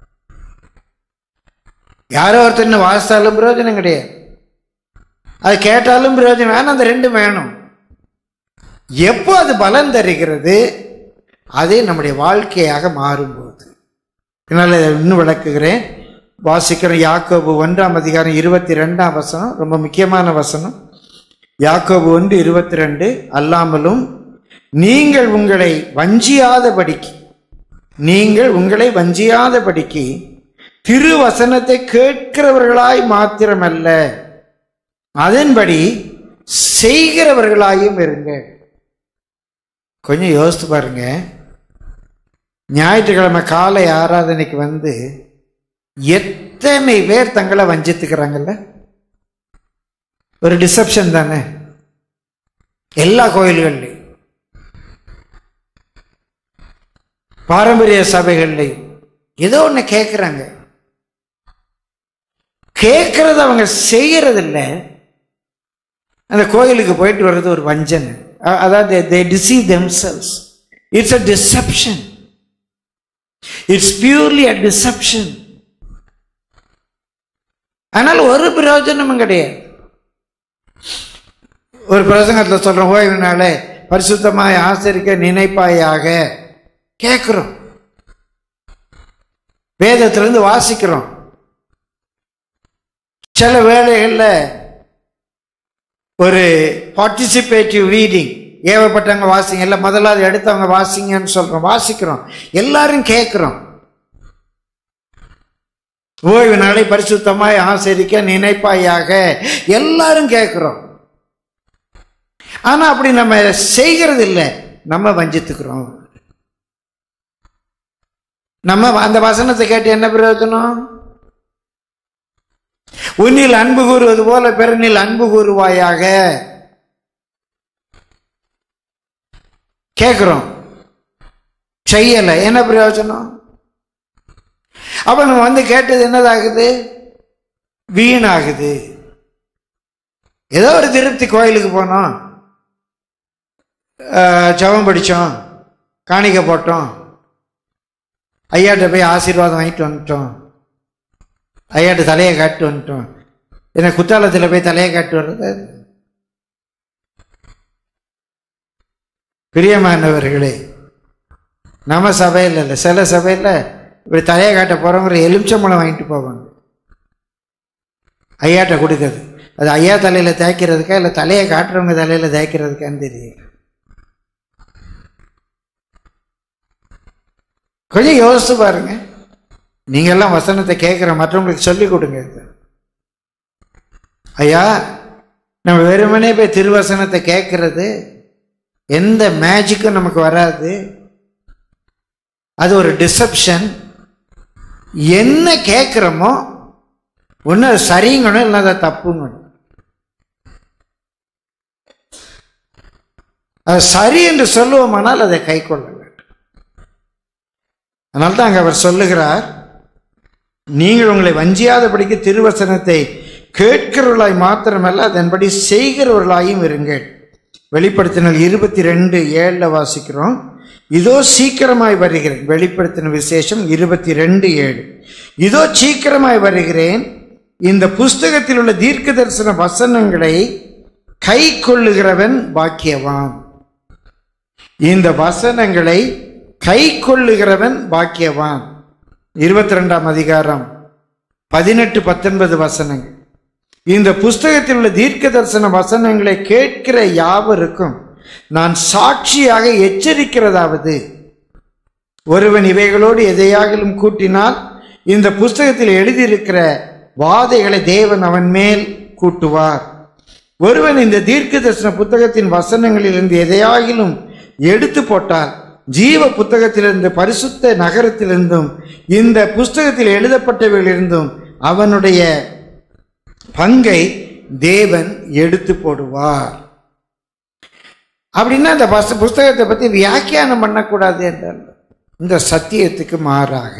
யாரோ ஒருத்தர் வாசித்தாலும் பிரயோஜனம் கிடையாது அது கேட்டாலும் பிரயோஜனம் ஆனால் அந்த ரெண்டும் வேணும் எப்போ அது பலன் தருகிறது அதே நம்முடைய வாழ்க்கையாக மாறும்போது இதனால் இதை இன்னும் விளக்குகிறேன் வாசிக்கிற யாக்கோபு ஒன்றாம் அதிகாரம் இருபத்தி ரெண்டாம் வசனம் ரொம்ப முக்கியமான வசனம் யாக்கோபு ஒன்று இருபத்தி ரெண்டு அல்லாமலும் நீங்கள் உங்களை வஞ்சியாதபடிக்கு நீங்கள் உங்களை வஞ்சியாதபடிக்கு திருவசனத்தை கேட்கிறவர்களாய் மாத்திரமல்ல அதன்படி செய்கிறவர்களாயும் இருங்க கொஞ்சம் யோசித்து பாருங்க ஞாயிற்றுக்கிழமை காலை ஆராதனைக்கு வந்து எத்தனை பேர் தங்களை வஞ்சித்துக்கிறாங்கல்ல ஒரு டிசப்ஷன் தானே எல்லா கோயில்கள்லையும் பாரம்பரிய சபைகள்லையும் ஏதோ ஒன்று கேட்குறாங்க கேட்கறது அவங்க செய்யறதில்ல அந்த கோயிலுக்கு போயிட்டு வர்றது ஒரு வஞ்சனை அ- அதாவது they deceive themselves it's a deception it's purely a deception ஆனால் ஒரு பிரயோஜனமும் கிடையாது ஒரு பிரசங்கத்தில் சொல்றோம் ஓய்வு நாளே பரிசுத்தமாய் ஆசரிக்க நினைப்பாயாக கேட்குறோம் வேதத்திலிருந்து வாசிக்கிறோம் சில வேளைகளில் ஒரு பார்ட்டிசிபேட்டிவ் ரீடிங் ஏவப்பட்டவங்க வாசிங்க இல்லை முதலாவது எடுத்தவங்க வாசிங்கன்னு சொல்றோம் வாசிக்கிறோம் எல்லாரும் கேட்குறோம் ஓய்வு நாளை பரிசுத்தமாய் ஆசரிக்க நினைப்பாயாக எல்லாரும் கேட்குறோம் ஆனா அப்படி நம்ம செய்கிறது இல்லை நம்ம வஞ்சித்துக்கிறோம் நம்ம அந்த வசனத்தை கேட்டு என்ன பிரயோஜனம் உன்னில் அன்பு கூறுவது போல பிறனில் அன்பு கூறுவாயாக கேட்கிறோம் செய்யல என்ன பிரயோஜனம் அப்ப நம்ம வந்து கேட்டது என்னதாகுது வீணாகுது ஏதோ ஒரு திருப்தி கோயிலுக்கு போனோம் அஹ், ஜெபம் படித்தோம் காணிக்க போட்டோம் ஐயாட்ட போய் ஆசீர்வாதம் வாங்கிட்டு வந்துட்டோம் ஐயாட்ட தலையை காட்டு வந்துட்டோம் என்ன குத்தாலத்தில் போய் தலையை காட்டு வர்றது பிரியமானவர்களே நம்ம சபையில் இல்லை சில சபையில் இப்படி தலையை காட்ட போகிறவங்க எலுமிச்சம்பழம் வாங்கிட்டு போவாங்க ஐயாட்ட கொடுக்குறது அது ஐயா தலையில் தேய்க்கிறதுக்கா இல்லை தலையை காட்டுறவங்க தலையில் தேய்க்கிறதுக்கான்னு தெரியும் கொஞ்சம் யோசிச்சு பாருங்க நீங்க எல்லாம் வசனத்தை கேட்குற மற்றவங்களுக்கு சொல்லிக் கொடுங்க இது. ஐயா நம்ம வெறுமனே போய் திருவசனத்தை கேட்கறது எந்த மேஜிக்கும் நமக்கு வராது அது ஒரு டிசப்ஷன் என்ன கேட்குறோமோ ஒன்று அது சரிங்கணும் இல்லை அதை தப்புங்கணும் அது சரி என்று சொல்லுவோமானால் அதை கை கொள்ள வேண்டும் அதனால தான் அங்கே அவர் சொல்லுகிறார் நீங்கள் உங்களை வஞ்சியாதபடிக்கு திருவசனத்தை கேட்கிறவர்களாய் மாத்திரமல்ல அதன்படி செய்கிறவர்களாயும் இருங்கள் வெளிப்படுத்தினர் இருபத்தி ரெண்டு ஏழில் வாசிக்கிறோம் இதோ சீக்கிரமாய் வருகிறேன் வெளிப்படுத்தின விசேஷம் இருபத்தி ரெண்டு ஏழு இதோ சீக்கிரமாய் வருகிறேன் இந்த புஸ்தகத்தில் உள்ள தீர்க்க தரிசன வசனங்களை கை கொள்ளுகிறவன் பாக்கியவான் இந்த வசனங்களை கை கொள்ளுகிறவன் பாக்கியவான் இருபத்தி ரெண்டாம் அதிகாரம் பதினெட்டு பத்தொன்பது வசனங்கள் இந்த புஸ்தகத்தில் உள்ள தீர்க்க தரிசன வசனங்களை கேட்கிற யாவருக்கும் நான் சாட்சியாக எச்சரிக்கிறதாவது ஒருவன் இவைகளோடு எதையாகிலும் கூட்டினால் இந்த புஸ்தகத்தில் எழுதியிருக்கிற வாதைகளை தேவன் அவன் மேல் கூட்டுவார் ஒருவன் இந்த தீர்க்க தரிசன புத்தகத்தின் வசனங்களிலிருந்து எதையாகிலும் எடுத்து போட்டால் ஜீவ புத்தகத்திலிருந்து பரிசுத்த நகரத்திலிருந்தும் இந்த புஸ்தகத்தில் எழுதப்பட்டவைகளிலிருந்தும் அவனுடைய பங்கை தேவன் எடுத்து போடுவார் அப்படின்னா இந்த பஸ் புஸ்தகத்தை பற்றி வியாக்கியானம் பண்ணக்கூடாது என்றால் இந்த சத்தியத்துக்கு மாறாக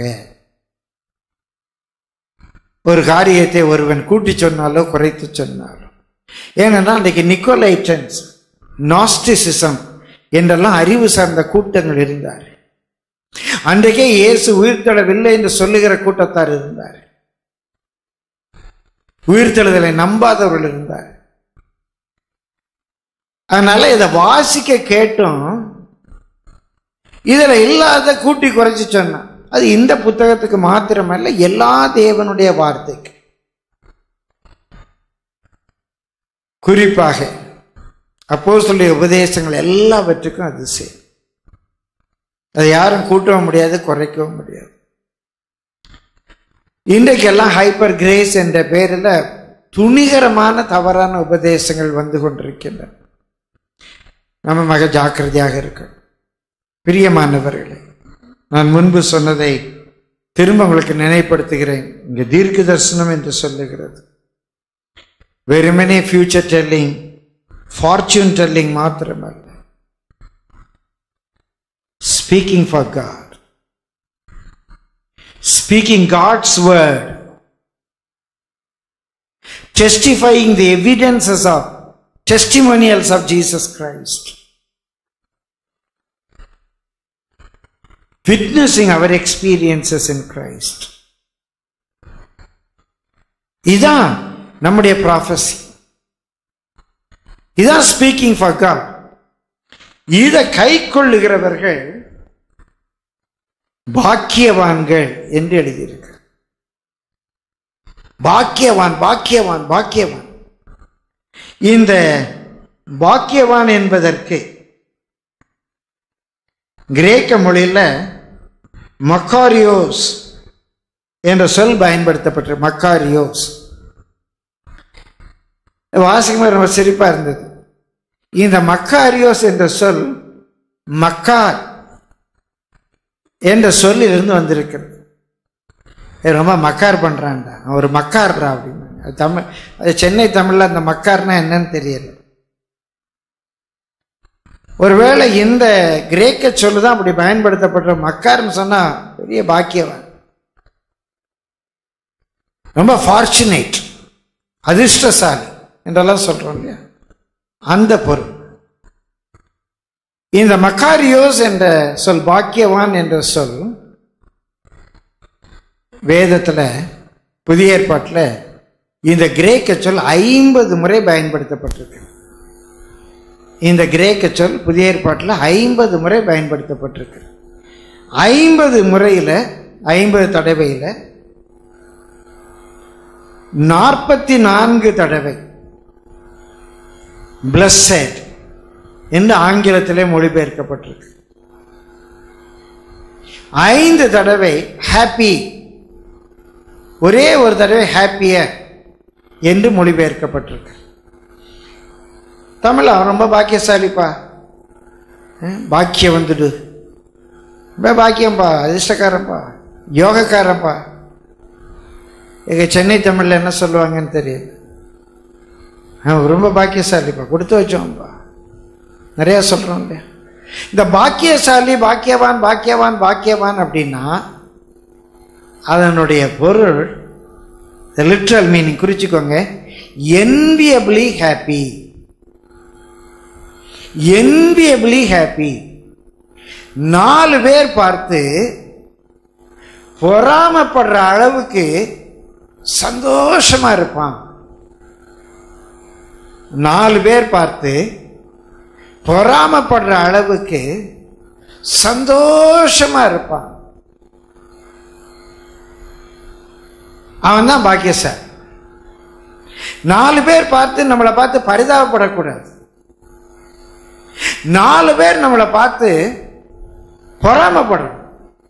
ஒரு காரியத்தை ஒருவன் கூட்டி சொன்னாலோ குறைத்து சொன்னாலோ ஏனென்றால் அன்றைக்கு நிக்கோலைட்டன்ஸ் நாஸ்டிசிசம் என்றெல்லாம் அறிவு சார்ந்த கூட்டங்கள் இருந்தார் அன்றைக்கே இயேசு உயிர்த்தெழவில்லை என்று சொல்லுகிற கூட்டத்தார் இருந்தார் உயிர்த்தெழுதலை நம்பாதவர்கள் இருந்தார் அதனால இதை வாசிக்க கேட்டும் இதுல இல்லாத கூட்டி குறைச்சு சொன்னான் அது இந்த புத்தகத்துக்கு மாத்திரமல்ல எல்லா தேவனுடைய வார்த்தைக்கு குறிப்பாக அப்போ சொல்லிய உபதேசங்கள் எல்லாவற்றுக்கும் அது சேரும் அதை யாரும் கூட்டவும் முடியாது குறைக்கவும் முடியாது இன்றைக்கெல்லாம் ஹைப்பர் கிரேஸ் என்ற பெயரில் துணிகரமான தவறான உபதேசங்கள் வந்து கொண்டிருக்கின்றன நம்ம மக ஜாக்கிரதையாக இருக்கணும் பிரியமானவர்களே நான் முன்பு சொன்னதை திரும்ப உங்களுக்கு நினைப்படுத்துகிறேன் இங்கே தீர்க்க தரிசனம் என்று சொல்லுகிறது வெறுமனே ஃபியூச்சர் டெல்லிங் ஃபார்ச்சூன் டெல்லிங் மாத்திரமல்ல speaking for God speaking God's word testifying the evidences of testimonials of Jesus Christ. Witnessing our experiences in Christ. இதான் நம்முடைய ப்ராஃபஸி இதான் ஸ்பீக்கிங் ஃபார் காட் இதை கை கொள்ளுகிறவர்கள் பாக்கியவான்கள் என்று எழுதியிருக்கு பாக்கியவான் பாக்கியவான் பாக்கியவான் இந்த பாக்கியவான் என்பதற்கு கிரேக்க மொழியில் மக்காரியோஸ் என்ற சொல் பயன்படுத்தப்பட்ட மக்காரியோஸ் வாசிக்கும் ரொம்ப சிரிப்பா இருந்தது இந்த மக்காரியோஸ் என்ற சொல் மக்கார் என்ற சொல்லிலிருந்து வந்திருக்கிறது ஏய், ரொம்ப மக்கார் பண்றான்டா அவன் ஒரு மக்கார்ரா அப்படின்னு அது தமிழ் அது சென்னை தமிழ்ல அந்த மக்கார்னா என்னன்னு தெரியல ஒருவேளை இந்த கிரேக்க சொல்லு தான் அப்படி பயன்படுத்தப்படுற மக்கார்னு சொன்னா பெரிய பாக்கியவன் ரொம்ப ஃபார்ச்சுனேட் அதிர்ஷ்டசாலி என்றெல்லாம் சொல்றோம் இல்லையா அந்த பொருள் இந்த மக்காரியோஸ் என்ற சொல் பாக்கியவான் என்ற சொல் வேதத்துல புதிய ஏற்பாட்டில் இந்த கிரேக்க சொல் ஐம்பது முறை பயன்படுத்தப்பட்டிருக்கு இந்த கிரேக்க சொல் புதிய ஏற்பாட்டில் ஐம்பது முறை பயன்படுத்தப்பட்டிருக்கு ஐம்பது முறையில் ஐம்பது தடவையில் நாற்பத்தி நான்கு தடவை பிளஸட் என்று ஆங்கிலத்திலே மொழிபெயர்க்கப்பட்டிருக்கு ஐந்து தடவை ஹாப்பி ஒரே ஒரு தடவை ஹாப்பியர் என்று மொழிபெயர்க்கப்பட்டிருக்கு தமிழ் அவன் ரொம்ப பாக்கியசாலிப்பா அஹ், பாக்கியம் வந்துடு ரொம்ப பாக்கியம்பா அதிர்ஷ்டக்காரன்பா யோகக்காரன்பா எங்க சென்னை தமிழ்ல என்ன சொல்லுவாங்கன்னு தெரியல அவன் ரொம்ப பாக்கியசாலிப்பா கொடுத்து வச்சோம்ப்பா நிறைய சொல்றோம் இல்லையா இந்த பாக்கியசாலி பாக்கியவான் பாக்கியவான் பாக்கியவான் அப்படின்னா அதனுடைய பொருள் லிட்ரல் மீனிங் குறிச்சுக்கோங்க enviably ஹாப்பி enviably ஹாப்பி நாலு பேர் பார்த்து பொறாமப்படுற அளவுக்கு சந்தோஷமா இருப்பான் நாலு பேர் பார்த்து பொறாமப்படுற அளவுக்கு சந்தோஷமா இருப்பான் அவன் தான் பாக்கியசாலி நாலு பேர் பார்த்து நம்மளை பார்த்து பரிதாபப்படக்கூடாது நாலு பேர் நம்மளை பார்த்து பொறாமப்படணும்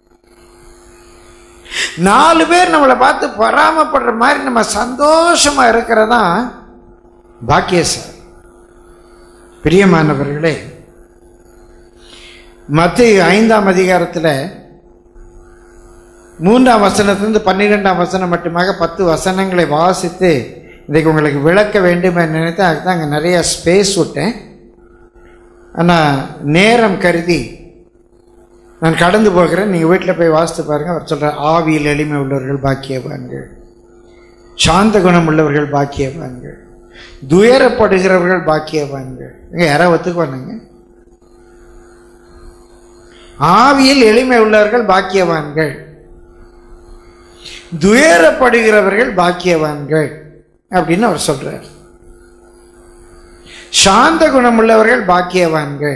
நாலு பேர் நம்மளை பார்த்து பொறாமப்படுற மாதிரி நம்ம சந்தோஷமா இருக்கிறதா பாக்கியசாலி பிரியமானவர்களே மத்திய ஐந்தாம் அதிகாரத்தில் மூன்றாம் வசனத்திலிருந்து பன்னிரெண்டாம் வசனம் மட்டுமாக பத்து வசனங்களை வாசித்து இன்றைக்கு உங்களுக்கு விளக்க வேண்டும் என்று நினைத்து அதுக்கு தான் அங்கே நிறைய ஸ்பேஸ் விட்டேன் ஆனால் நேரம் கருதி நான் கடந்து போகிறேன் நீங்கள் வீட்டில் போய் வாசித்து பாருங்கள் அவர் சொல்கிறார் ஆவியில் எளிமை உள்ளவர்கள் பாக்கியவான்கள் சாந்த குணம் உள்ளவர்கள் பாக்கியவான்கள் துயரப்படுகிறவர்கள் பாக்கியவான்கள் இங்கே யாராவது ஒத்துக்குவானுங்க ஆவியில் எளிமை உள்ளவர்கள் பாக்கியவான்கள் துயரப்படுகிறவர்கள் பாக்கியவான்கள் அப்படின்னு அவர் சொல்றார் சாந்த குணமுள்ளவர்கள் பாக்கியவான்கள்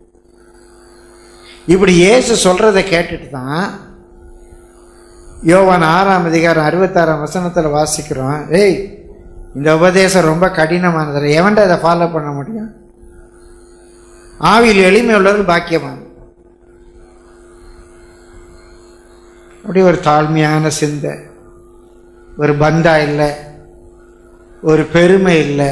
இப்படி இயேசு சொல்றதை கேட்டுட்டு தான் யோவான் ஆறாம் அதிகாரம் அறுபத்தாறாம் வசனத்தில் வாசிக்கிறோம் ஏய் இந்த உபதேசம் ரொம்ப கடினமானதில்லை எவன்டா இதை ஃபாலோ பண்ண முடியும் ஆவியில் எளிமை உள்ளவர்கள் பாக்கியவான் அப்படி ஒரு தாழ்மையான சிந்தை ஒரு பந்தா இல்லை ஒரு பெருமை இல்லை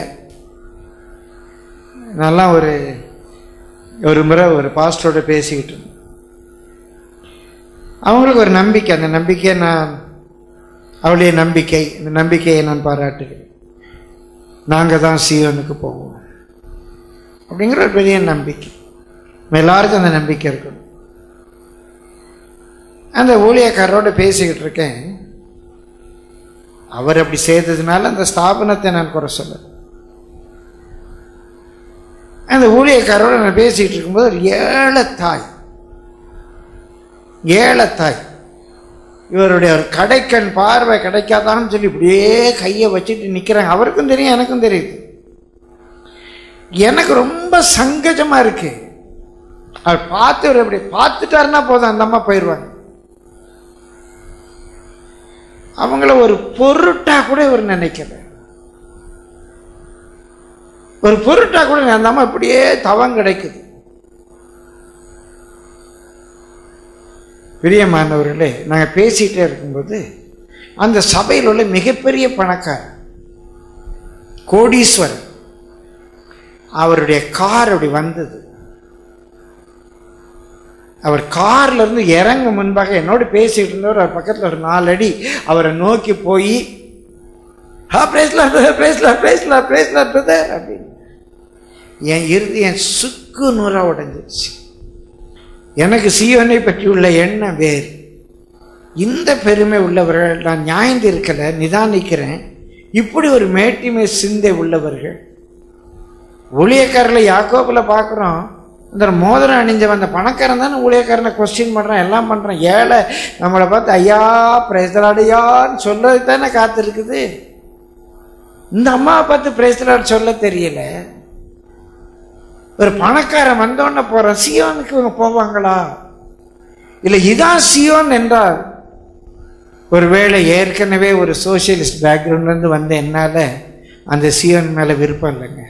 நல்லா ஒரு ஒரு முறை ஒரு பாஸ்டரோட பேசிக்கிட்டு இருந்தேன் அவங்களுக்கு ஒரு நம்பிக்கை அந்த நம்பிக்கையை நான் அவளுடைய நம்பிக்கை இந்த நம்பிக்கையை நான் பாராட்டுகிறேன் நாங்கள் தான் சீவனுக்கு போவோம் அப்படிங்கிற ஒரு பெரிய நம்பிக்கை நம்ம எல்லாருக்கும் அந்த நம்பிக்கை இருக்கணும் அந்த ஊழியக்காரரோட பேசிக்கிட்டு இருக்கேன் அவர் அப்படி செய்ததுனால அந்த ஸ்தாபனத்தை நான் குறை சொல்ல அந்த ஊழியக்காரோட நான் பேசிக்கிட்டு இருக்கும்போது ஒரு ஏழத்தாய் ஏழத்தாய் இவருடைய ஒரு கடைக்கண் பார்வை கிடைக்காதான்னு சொல்லி இப்படியே கையை வச்சுட்டு நிற்கிறாங்க அவருக்கும் தெரியும் எனக்கும் தெரியுது எனக்கு ரொம்ப சங்கஜமா இருக்கு அவர் பார்த்து இவர் இப்படி பார்த்துட்டாருன்னா போதும் அந்த அம்மா போயிடுவாங்க அவங்கள ஒரு பொருட்டா கூட இவர் நினைக்கல ஒரு பொருட்டா கூட அந்த அம்மா இப்படியே தவம் கிடைக்குது பிரியமானவர்களே நாங்கள் பேசிகிட்டே இருக்கும்போது அந்த சபையில் உள்ள மிகப்பெரிய பணக்காரர் கோடீஸ்வரர் அவருடைய கார் அப்படி வந்தது அவர் கார்ல இருந்து இறங்க முன்பாக என்னோடு பேசிட்டு இருந்தவர் அவர் பக்கத்தில் ஒரு நாலு அடி அவரை நோக்கி போய் ஆ பிரேஸ்லாம் பிரேஸ்லாம் பிரேஸ்லாம் பிரேஸ்லாம் பிரதர் அப்படின்னு என் இறுதி என் சுக்கு நூறா உடைஞ்சிருச்சு எனக்கு சீவனை பற்றி உள்ள எண்ணம் வேறு இந்த பெருமை உள்ளவர்கள் நான் நியாயந்து இருக்கல நிதானிக்கிறேன் இப்படி ஒரு மேட்டிமை சிந்தை உள்ளவர்கள் ஊழியக்காரில் யாக்கோபில் பார்க்குறோம் இந்த மோதிரம் அணிஞ்சவன் அந்த பணக்காரன் தானே ஊழியக்காரனை கொஸ்டின் பண்ணுறான் எல்லாம் பண்ணுறான் ஏழை நம்மளை பார்த்து ஐயா பிரேசலாடையான்னு சொல்றது தானே காத்திருக்குது இந்த அம்மாவை பார்த்து பிரேசலாட் சொல்ல தெரியல ஒரு பணக்காரன் வந்தோடனே போகிறான் சியோனுக்கு இவங்க போவாங்களா இல்லை இதான் சியோன் என்றால் ஒருவேளை ஏற்கனவே ஒரு சோசியலிஸ்ட் பேக்ரவுண்ட்லேருந்து வந்த என்னால் அந்த சியோன் மேலே விருப்பம் இல்லைங்க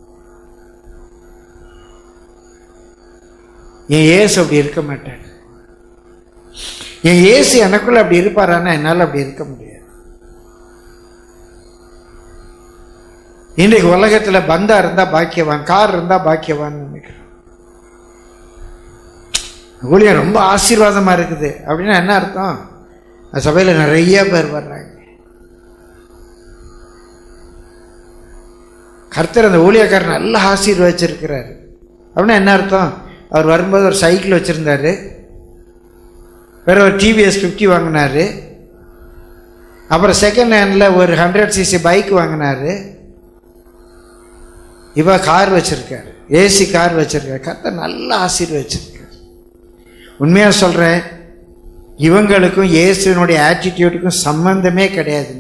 என் ஏசு அப்படி இருக்க மாட்டேன் என் ஏசு எனக்குள்ள அப்படி இருப்பாரான்னா என்னால் அப்படி இருக்க முடியாது இன்றைக்கு உலகத்தில் பந்தா இருந்தா பாக்கியவான் கார் இருந்தா பாக்கியவான் நினைக்கிறேன் ஊழியம் ரொம்ப ஆசீர்வாதமா இருக்குது அப்படின்னா என்ன அர்த்தம் அந்த சபையில் நிறைய பேர் வர்றாங்க கர்த்தர் அந்த ஊழியக்காரர் நல்லா ஆசீர்வச்சிருக்கிறாரு அப்படின்னா என்ன அர்த்தம் அவர் வரும்போது ஒரு சைக்கிள் வச்சுருந்தாரு வேற ஒரு டிவிஎஸ் ஃபிஃப்டி வாங்கினாரு அப்புறம் செகண்ட் ஹேண்டில் ஒரு ஹண்ட்ரட் சிசி பைக் வாங்கினாரு இவ கார் வச்சிருக்காரு ஏசி கார் வச்சிருக்காரு கர்த்தர் நல்லா ஆசீர்வச்சிருக்காரு உண்மையாக சொல்கிறேன் இவங்களுக்கும் இயேசுனுடைய ஆட்டிடியூடுக்கும் சம்பந்தமே கிடையாதுங்க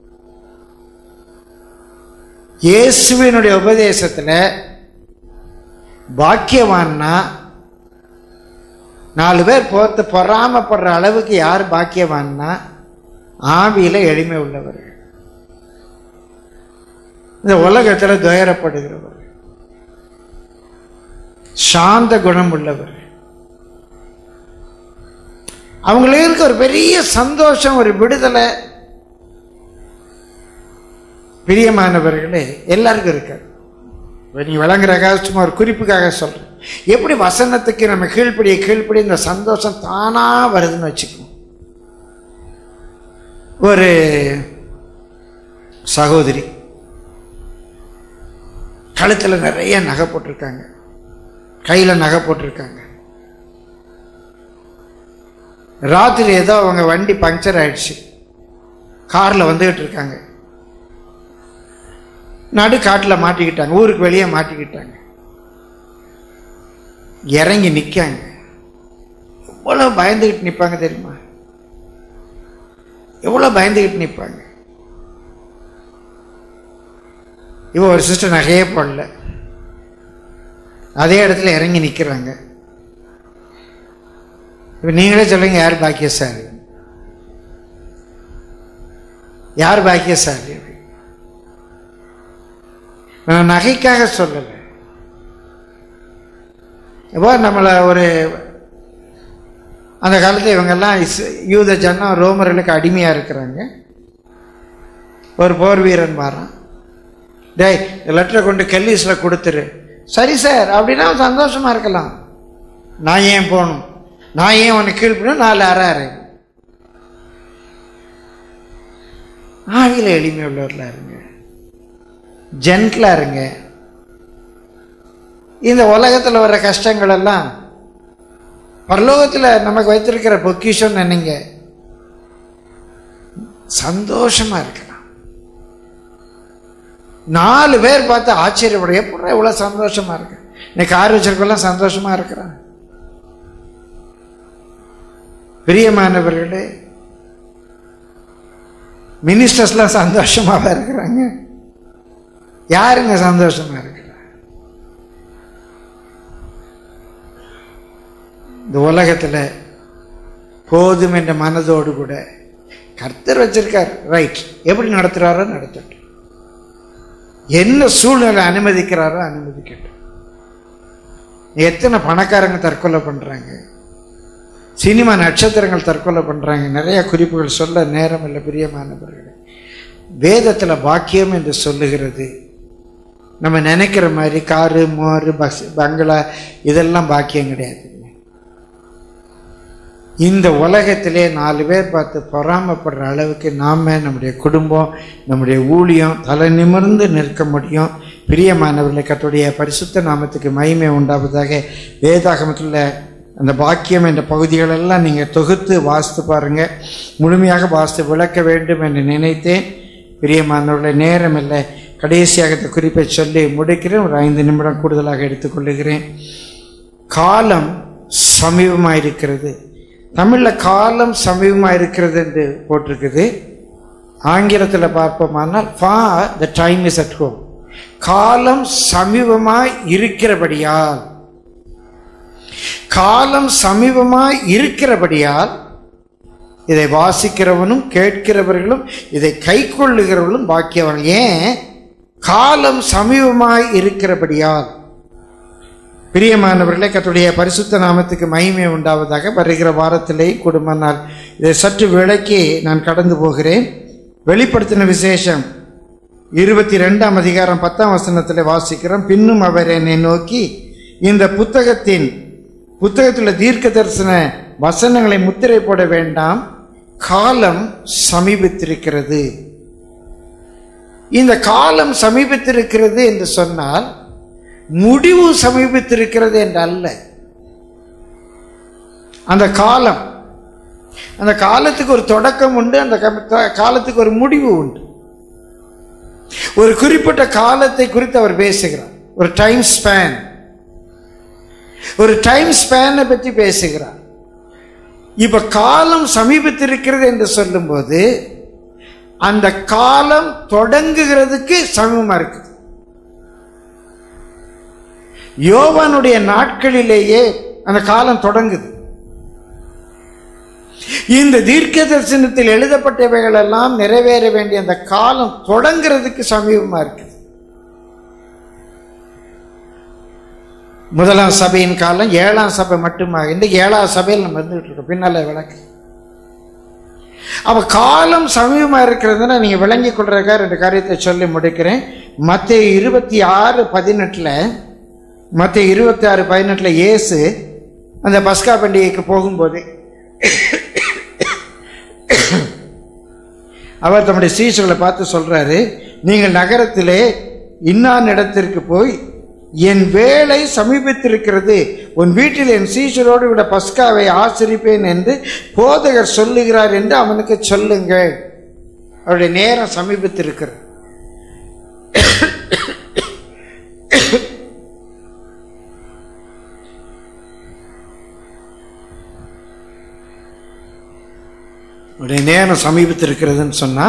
இயேசுவினுடைய உபதேசத்தில் பாக்கியவான்னா நாலு பேர் போத்து பொறாமப்படுற அளவுக்கு யார் பாக்கியவான்னா ஆவியில எளிமை உள்ளவர்கள் இந்த உலகத்தில் துயரப்படுகிறவர் சாந்த குணம் உள்ளவர் அவங்களுக்கு ஒரு பெரிய சந்தோஷம் ஒரு விடுதலை பிரியமானவர்களே எல்லாருக்கும் இருக்காது நீ விளங்குறக்காக சும்மா ஒரு குறிப்புக்காக சொல்கிறேன் எப்படி வசனத்துக்கு நம்ம கீழ்ப்படிய கீழ்ப்படி இந்த சந்தோஷம் தானாக வருதுன்னு வச்சுக்கணும் ஒரு சகோதரி கழுத்தில் நிறைய நகை போட்டிருக்காங்க கையில் நகை போட்டிருக்காங்க ராத்திரி ஏதோ அவங்க வண்டி பங்க்சர் ஆயிடுச்சு காரில் வந்துகிட்டு இருக்காங்க நடு காட்டில் மாட்டிக்கிட்டாங்க ஊருக்கு வெளியே மாட்டிக்கிட்டாங்க இறங்கி நிற்காங்க எவ்வளோ பயந்துக்கிட்டு நிற்பாங்க தெரியுமா எவ்வளோ பயந்துக்கிட்டு நிற்பாங்க இவ ஒரு சிஸ்டர் நகையே போடல அதே இடத்துல இறங்கி நிற்கிறாங்க இப்போ நீங்களே சொல்லுங்க யார் பாக்கியசாலி யார் பாக்கியசாலி நான் நகைக்காக சொல்லலை இப்போ நம்மளை ஒரு அந்த காலத்தில் இவங்கெல்லாம் இஸ் யூத ஜனம் ரோமர்களுக்கு அடிமையாக இருக்கிறாங்க ஒரு போர் வீரன் மாறான் டேய் லெட்டரை கொண்டு கெல்லீஸில் கொடுத்துரு சரி சார் அப்படின்னா சந்தோஷமா இருக்கலாம் நான் ஏன் போகணும் நான் ஏன் உனக்கு கீழ்ப்பணும் நாலு அற அறை ஆவியில் எளிமை உள்ளவர்களாக இருங்க ஜென்டிலாக இருங்க இந்த உலகத்தில் வர்ற கஷ்டங்கள் எல்லாம் பரலோகத்தில் நமக்கு வைத்திருக்கிற பொக்கிஷம் நினைங்க சந்தோஷமா இருக்கலாம் நாலு பேர் பார்த்து ஆச்சரியப்படும் எப்படி இவ்வளோ சந்தோஷமா இருக்கு இன்னைக்கு கார் வச்சிருக்கெல்லாம் சந்தோஷமா இருக்கிறான் பிரியமானவர்களே மினிஸ்டர்ஸ்லாம் சந்தோஷமாக இருக்கிறாங்க யாருங்க சந்தோஷமா இருக்கிறா இந்த உலகத்தில் போதும் என்ற மனதோடு கூட கர்த்தர் வச்சிருக்கார் ரைட் எப்படி நடத்துகிறாரோ நடத்தட்டும் என்ன சூழ்நிலை அனுமதிக்கிறாரோ அனுமதிக்கட்டும் எத்தனை பணக்காரங்க தற்கொலை பண்ணுறாங்க சினிமா நட்சத்திரங்கள் தற்கொலை பண்ணுறாங்க நிறைய குறிப்புகள் சொல்ல நேரம் இல்லை பிரியமானவர்களே வேதத்தில் பாக்கியம் என்று சொல்லுகிறது நம்ம நினைக்கிற மாதிரி காரு மோரு பஸ் பங்களா இதெல்லாம் பாக்கியம் கிடையாது இந்த உலகத்திலே நாலு பேர் பார்த்து பொறாமப்படுற அளவுக்கு நாம நம்முடைய குடும்பம் நம்முடைய ஊழியம் தலை நிமிர்ந்து நிற்க முடியும் பிரியமானவர்களை கத்துடைய பரிசுத்த நாமத்துக்கு மகிமை உண்டாவதாக வேதாகமத்தில் அந்த பாக்கியம் என்ற பகுதிகளெல்லாம் நீங்கள் தொகுத்து வாசித்து பாருங்க முழுமையாக வாசித்து விளக்க வேண்டும் என்று நினைத்தேன் பிரியமானவர்களை நேரம் இல்லை கடைசியாக இந்த குறிப்பை சொல்லி முடிக்கிறேன் ஒரு ஐந்து நிமிடம் கூடுதலாக எடுத்துக்கொள்ளுகிறேன் காலம் சமீபமாக இருக்கிறது தமிழில் காலம் சமீபமாக இருக்கிறது என்று போட்டிருக்குது ஆங்கிலத்தில் பார்ப்போமானால் for the time is at home காலம் சமீபமாய் இருக்கிறபடியால் காலம் சமீபமாய் இருக்கிறபடியால் இதை வாசிக்கிறவனும் கேட்கிறவர்களும் இதை கை கொள்ளுகிறவர்களும் பாக்கியவர்கள் ஏன் காலம் சமீபமாய் இருக்கிறபடியால் பிரியமானவர்களே கத்துடைய பரிசுத்த நாமத்துக்கு மகிமை உண்டாவதாக வருகிற வாரத்திலே குடும்பனால் இதை சற்று விளக்கி நான் கடந்து போகிறேன் வெளிப்படுத்தின விசேஷம் இருபத்தி ரெண்டாம் அதிகாரம் பத்தாம் வசனத்தில் வாசிக்கிறோம் பின்னும் அவர் என்னை நோக்கி இந்த புத்தகத்தின் புத்தகத்தில் தீர்க்க தரிசன வசனங்களை முத்திரை போட வேண்டாம் காலம் சமீபித்திருக்கிறது இந்த காலம் சமீபித்திருக்கிறது என்று சொன்னால் முடிவு சமீபித்திருக்கிறது என்று அல்ல அந்த காலம் அந்த காலத்துக்கு ஒரு தொடக்கம் உண்டு அந்த க- காலத்துக்கு ஒரு முடிவு உண்டு ஒரு குறிப்பிட்ட காலத்தை குறித்து அவர் பேசுகிறார் ஒரு டைம் ஸ்பேன் ஒரு டைம் ஸ்பேனை பற்றி பேசுகிறார் இப்ப காலம் சமீபத்திருக்கிறது என்று சொல்லும்போது அந்த காலம் தொடங்குகிறதுக்கு சமீபமா இருக்குது யோவானுடைய நாட்களிலேயே அந்த காலம் தொடங்குது இந்த தீர்க்க தரிசனத்தில் எழுதப்பட்டவைகள் எல்லாம் நிறைவேற வேண்டிய அந்த காலம் தொடங்குறதுக்கு சமீபமா இருக்குது முதலாம் சபையின் காலம் ஏழாம் சபை மட்டுமாக இன்றைக்கு ஏழாம் சபையில் நம்ம இருந்துகிட்டு இருக்கோம் பின்னால விளக்கு அப்ப காலம் சமீபமா இருக்கிறதுனா நீங்க விளங்கி கொள்றதுக்காக ரெண்டு காரியத்தை சொல்லி முடிக்கிறேன் மத்திய இருபத்தி ஆறு பதினெட்டுல மத்திய இருபத்தி ஆறு பதினெட்டுல இயேசு அந்த பஸ்கா பண்டிகைக்கு போகும்போது அவர் தம்முடைய சீசர்களை பார்த்து சொல்றாரு நீங்கள் நகரத்திலே இன்னான் இடத்திற்கு போய் என் வேலை சமீபித்திருக்கிறது உன் வீட்டில் என் சீசரோடு விட பஸ்காவை ஆசிரிப்பேன் என்று போதகர் சொல்லுகிறார் என்று அவனுக்கு சொல்லுங்கள் அவருடைய நேரம் சமீபித்திருக்கிறது அவருடைய நேரம் சமீபித்திருக்கிறதுன்னு சொன்னா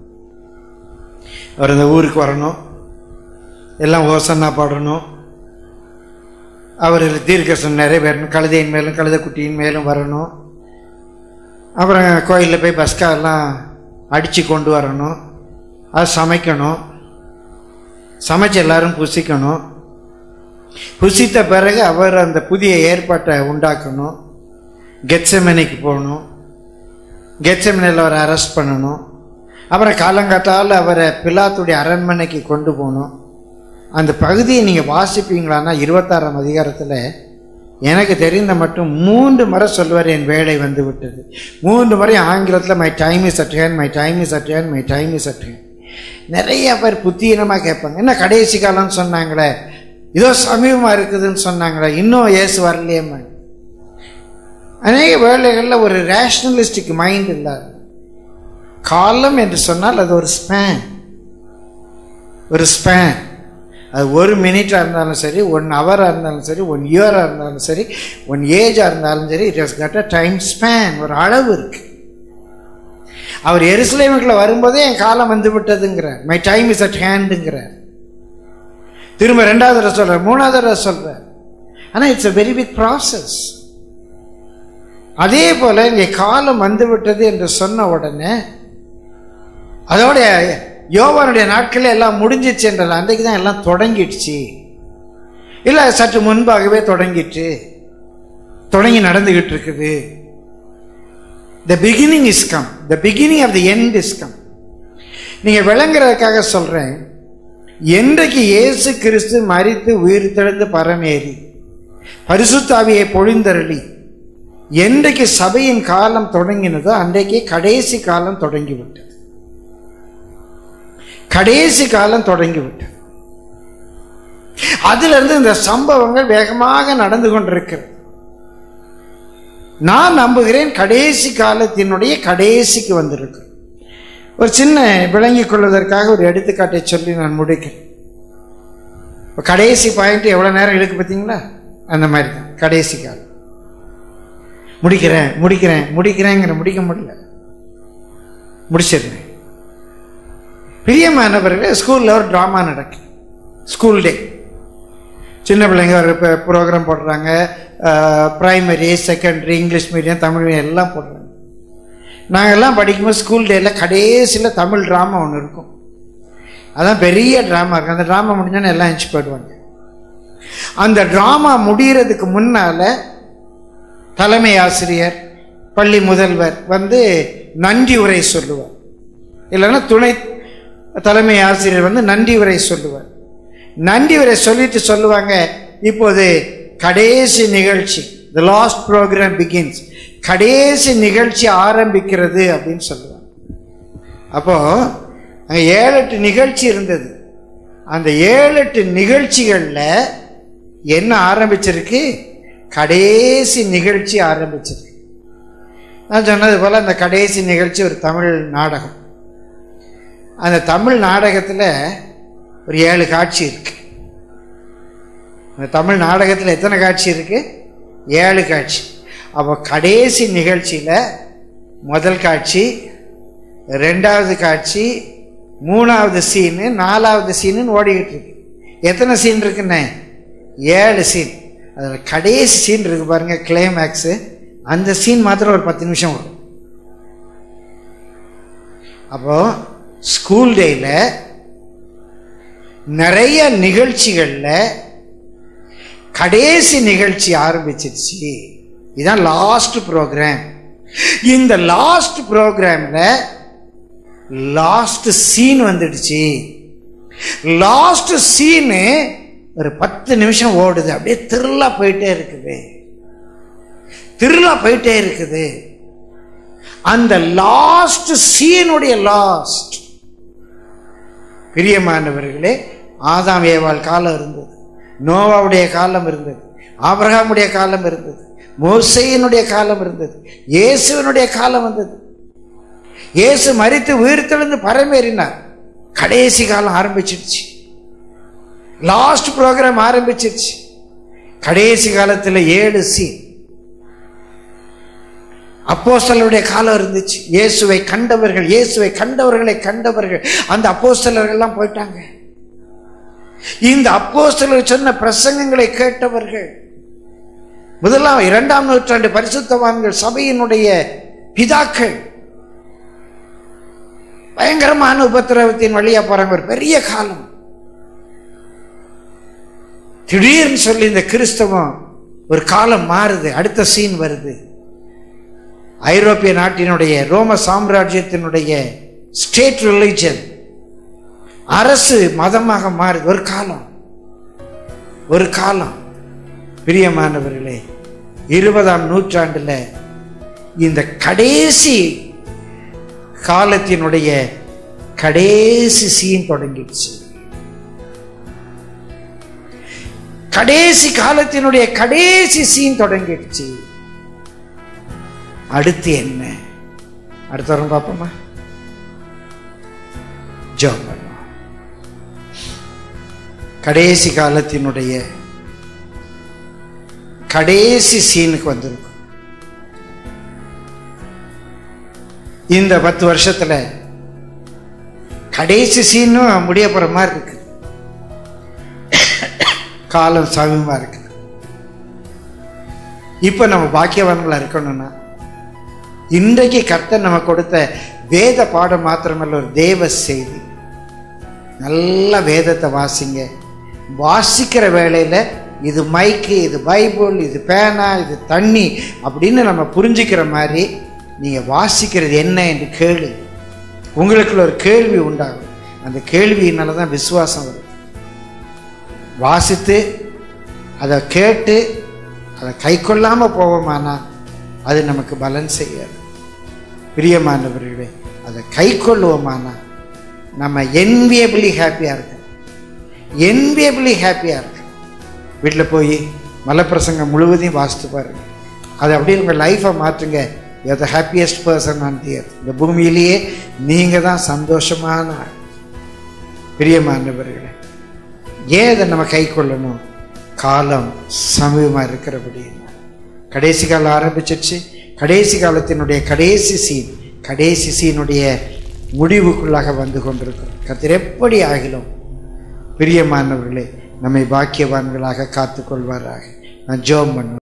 அவர் இந்த ஊருக்கு வரணும் எல்லாம் ஓசன்னா பாடணும் அவர் தீர்க்கசம் நிறைவேறணும் கழுதையின் மேலும் கழுதைக்குட்டியின் மேலும் வரணும் அப்புறம் கோயிலில் போய் பஸ்கா எல்லாம் அடித்து கொண்டு வரணும் அது சமைக்கணும் சமைச்சு எல்லாரும் புசிக்கணும் புசித்த பிறகு அவர் அந்த புதிய ஏற்பாட்டை உண்டாக்கணும் கெட்சமனைக்கு போகணும் கெட்சமனையில் அவரை அரெஸ்ட் பண்ணணும் அப்புறம் காலங்காத்தால் அவரை பிலாத்துடைய அரண்மனைக்கு கொண்டு போகணும் அந்த பகுதியை நீங்கள் வாசிப்பீங்களான்னா இருபத்தாறாம் அதிகாரத்தில் எனக்கு தெரிந்த மட்டும் மூன்று முறை சொல்வார் என் வேலை வந்து விட்டது மூன்று முறை ஆங்கிலத்தில் my time is at hand my time is at hand my time is at hand நிறைய பேர் புத்தீனமாக கேட்பாங்க என்ன கடைசி காலம்னு சொன்னாங்களே இதோ சமீபமாக இருக்குதுன்னு சொன்னாங்களே இன்னும் ஏசு வரலையேம்மா அநேக வேலைகளில் ஒரு ரேஷனலிஸ்டிக் மைண்ட் இல்லாது காலம் என்று சொன்னால் அது ஒரு ஸ்பேன் ஒரு ஸ்பேன் அது ஒரு மினிட்டாக இருந்தாலும் சரி ஒன் ஹவராக இருந்தாலும் சரி ஒன் இயராக இருந்தாலும் சரி ஒன் ஏஜாக இருந்தாலும் சரி it has got a time span ஒரு அளவு இருக்கு அவர் எருசலேமுக்குள்ள வரும்போதே என் காலம் வந்து விட்டதுங்கிறார் மை டைம் இஸ் அட் ஹேண்டுங்கிறார் திரும்ப ரெண்டாவது தடவை சொல்றார் மூணாவது தடவை சொல்றார் ஆனால் it's a very big process அதே போல இங்கே காலம் வந்து விட்டது என்று சொன்ன உடனே அதோட யோவானுடைய நாட்களே எல்லாம் முடிஞ்சிச்சு என்றது அன்றைக்கு தான் எல்லாம் தொடங்கிடுச்சு இல்லை சற்று முன்பாகவே தொடங்கிட்டு தொடங்கி நடந்துகிட்டு இருக்குது the beginning is come the beginning of the end is come நீங்கள் விளங்குறதுக்காக சொல்கிறேன் என்றைக்கு இயேசு கிறிஸ்து மரித்து உயிர் தெழுந்து பரமேறி பரிசுத்தாவியை பொழிந்தருளி என்றைக்கு சபையின் காலம் தொடங்கினதோ அன்றைக்கு கடைசி காலம் தொடங்கிவிட்டது கடைசி காலம் தொடங்கிவிட்டது அதிலிருந்து இந்த சம்பவங்கள் வேகமாக நடந்து கொண்டிருக்கிறது நான் நம்புகிறேன் கடைசி காலத்தினுடைய கடைசிக்கு வந்திருக்கு ஒரு சின்ன விளங்கிக் கொள்வதற்காக ஒரு எடுத்துக்காட்டை சொல்லி நான் முடிக்கிறேன் இப்ப கடைசி பாயிண்ட் எவ்வளவு நேரம் இழுக்கு பார்த்தீங்களா அந்த மாதிரி தான் கடைசி காலம் முடிக்கிறேன் முடிக்கிறேன் முடிக்கிறேங்கிற முடிக்க முடியல முடிச்சிடுறேன் பிரியமானவர்களே ஸ்கூலில் ஒரு ட்ராமா நடக்கு ஸ்கூல் டே சின்ன பிள்ளைங்க ஒரு ப்ரோக்ராம் போடுறாங்க primary secondary English medium Tamil medium எல்லாம் போடுறாங்க நாங்கள்லாம் படிக்கும்போது ஸ்கூல் டேயில் கடைசியில் தமிழ் ட்ராமா ஒன்று இருக்கும் அதான் பெரிய ட்ராமா இருக்கும் அந்த ட்ராமா முடிஞ்சோன்னே எல்லாம் எஞ்சி போயிடுவாங்க அந்த ட்ராமா முடிகிறதுக்கு முன்னால் தலைமை ஆசிரியர் பள்ளி முதல்வர் வந்து நன்றி உரை சொல்லுவார் இல்லைன்னா துணை தலைமை ஆசிரியர் வந்து நன்றி உரை சொல்லுவார் நன்றி உரை சொல்லிட்டு சொல்லுவாங்க இப்போது கடைசி நிகழ்ச்சி த லாஸ்ட் ப்ரோக்ராம் பிகின்ஸ் கடைசி நிகழ்ச்சி ஆரம்பிக்கிறது அப்படின்னு சொல்லுவாங்க அப்போ அங்கே ஏழு எட்டு நிகழ்ச்சி இருந்தது அந்த ஏழு எட்டு நிகழ்ச்சிகளில் என்ன ஆரம்பிச்சிருக்கு கடைசி நிகழ்ச்சி ஆரம்பிச்சிருக்கு நான் சொன்னது போல் அந்த கடைசி நிகழ்ச்சி ஒரு தமிழ் நாடகம் அந்த தமிழ் நாடகத்தில் ஒரு ஏழு காட்சி இருக்கு அந்த தமிழ் நாடகத்தில் எத்தனை காட்சி இருக்கு ஏழு காட்சி அப்போ கடைசி நிகழ்ச்சியில் முதல் காட்சி ரெண்டாவது காட்சி மூணாவது சீனு நாலாவது சீனுன்னு ஓடிக்கிட்டு இருக்கு எத்தனை சீன் இருக்குண்ணே ஏழு சீன் அதில் கடைசி சீன் இருக்கு பாருங்க கிளைமேக்ஸு அந்த சீன் மாத்திரம் ஒரு பத்து நிமிஷம் வரும் அப்போ ஸ்கூல் டேயில் நிறைய நிகழ்ச்சிகளில் கடைசி நிகழ்ச்சி ஆரம்பிச்சிருச்சு இதுதான் லாஸ்ட் ப்ரோக்ராம் இந்த லாஸ்ட் ப்ரோக்ராம்ல லாஸ்ட் சீன் வந்துடுச்சு லாஸ்ட் சீனு ஒரு பத்து நிமிஷம் ஓடுது அப்படியே திருளா போயிட்டே இருக்குது திருளா போயிட்டே இருக்குது அந்த லாஸ்ட் சீனுடைய லாஸ்ட் பிரியமானவர்களே ஆதாம் ஏவாள் காலம் இருந்தது நோவாவுடைய காலம் இருந்தது ஆபிரகாமுடைய காலம் இருந்தது மோசையினுடைய காலம் இருந்தது இயேசுவினுடைய காலம் வந்தது இயேசு மறித்து உயிர்த்தெழுந்து பரமேறினார் கடைசி காலம் ஆரம்பிச்சிடுச்சு லாஸ்ட் ப்ரோக்ராம் ஆரம்பிச்சிருச்சு கடைசி காலத்தில் ஏழு சீன் அப்போஸ்தலருடைய காலம் இருந்துச்சு இயேசுவை கண்டவர்கள் இயேசுவை கண்டவர்களை கண்டவர்கள் அந்த அப்போஸ்தலர்கள்லாம் போயிட்டாங்க இந்த அப்போஸ்தலர் சொன்ன பிரசங்கங்களை கேட்டவர்கள் முதலாம் இரண்டாம் நூற்றாண்டு பரிசுத்தவான்கள் சபையினுடைய பிதாக்கள் பயங்கரமான உபத்திரவத்தின் வழியா போறாங்க ஒரு பெரிய காலம் திடீர்னு சொல்லி இந்த கிறிஸ்தவம் ஒரு காலம் மாறுது அடுத்த சீன் வருது ஐரோப்பிய நாட்டினுடைய ரோம சாம்ராஜ்யத்தினுடைய ஸ்டேட் ரிலிஜன் அரசு மதமாக மாறுது ஒரு காலம் ஒரு காலம் பிரியமானவர்களே இருபதாம் நூற்றாண்டுல இந்த கடைசி காலத்தினுடைய கடைசி சீன் தொடங்கிடுச்சு கடைசி காலத்தினுடைய கடைசி சீன் தொடங்கிடுச்சு அடுத்து என்ன அடுத்த வாரம் பார்ப்போமா ஜோம் பண்ணுவோம் கடைசி காலத்தினுடைய கடைசி சீனுக்கு வந்திருக்கும் இந்த பத்து வருஷத்துல கடைசி சீனும் முடிய போற மாதிரி இருக்கு காலம் சமயமா இருக்கு இப்ப நம்ம பாக்கியவான்களா இருக்கணும்னா இன்றைக்கு கர்த்தர் நம்ம கொடுத்த வேத பாடம் மாத்திரமல்ல ஒரு தேவ செய்தி நல்ல வேதத்தை வாசிங்க வாசிக்கிற வேளையில இது மைக்கு இது பைபிள் இது பேனா இது தண்ணி அப்படின்னு நம்ம புரிஞ்சுக்கிற மாதிரி நீங்க வாசிக்கிறது என்ன என்று கேளு உங்களுக்குள்ள ஒரு கேள்வி உண்டாகும் அந்த கேள்வியினால தான் விசுவாசம் வரும் வாசித்து அதை கேட்டு அதை கை கொள்ளாமல் போவோமானா அது நமக்கு பலன் செய்யாது பிரியமானவர்களே அதை கை கொள்ளுவோமானா நம்ம என்வியபிளி ஹாப்பியாக இருக்கோம் என்வியபிளி ஹாப்பியாக இருக்கு வீட்டில் போய் மலப்பிரசங்கம் முழுவதையும் வாசித்து பாருங்க அதை அப்படியே உங்கள் லைஃப்பை மாற்றுங்க you're the happiest person on the earth. இந்த பூமியிலேயே நீங்கள் தான் சந்தோஷமான ஆள் பிரியமானவர்களே ஏன் இதை நம்ம கை கொள்ளணும் காலம் சமீபமாக இருக்கிறபடி கடைசி காலம் ஆரம்பிச்சிருச்சு கடைசி காலத்தினுடைய கடைசி சீன் கடைசி சீனுடைய முடிவுக்குள்ளாக வந்து கொண்டிருக்கிறோம் கர்த்தர் எப்படி ஆகிலும் பிரியமானவர்களே நம்மை பாக்கியவான்களாக காத்துக்கொள்வாராக நான் ஜெபம் பண்ணுவேன்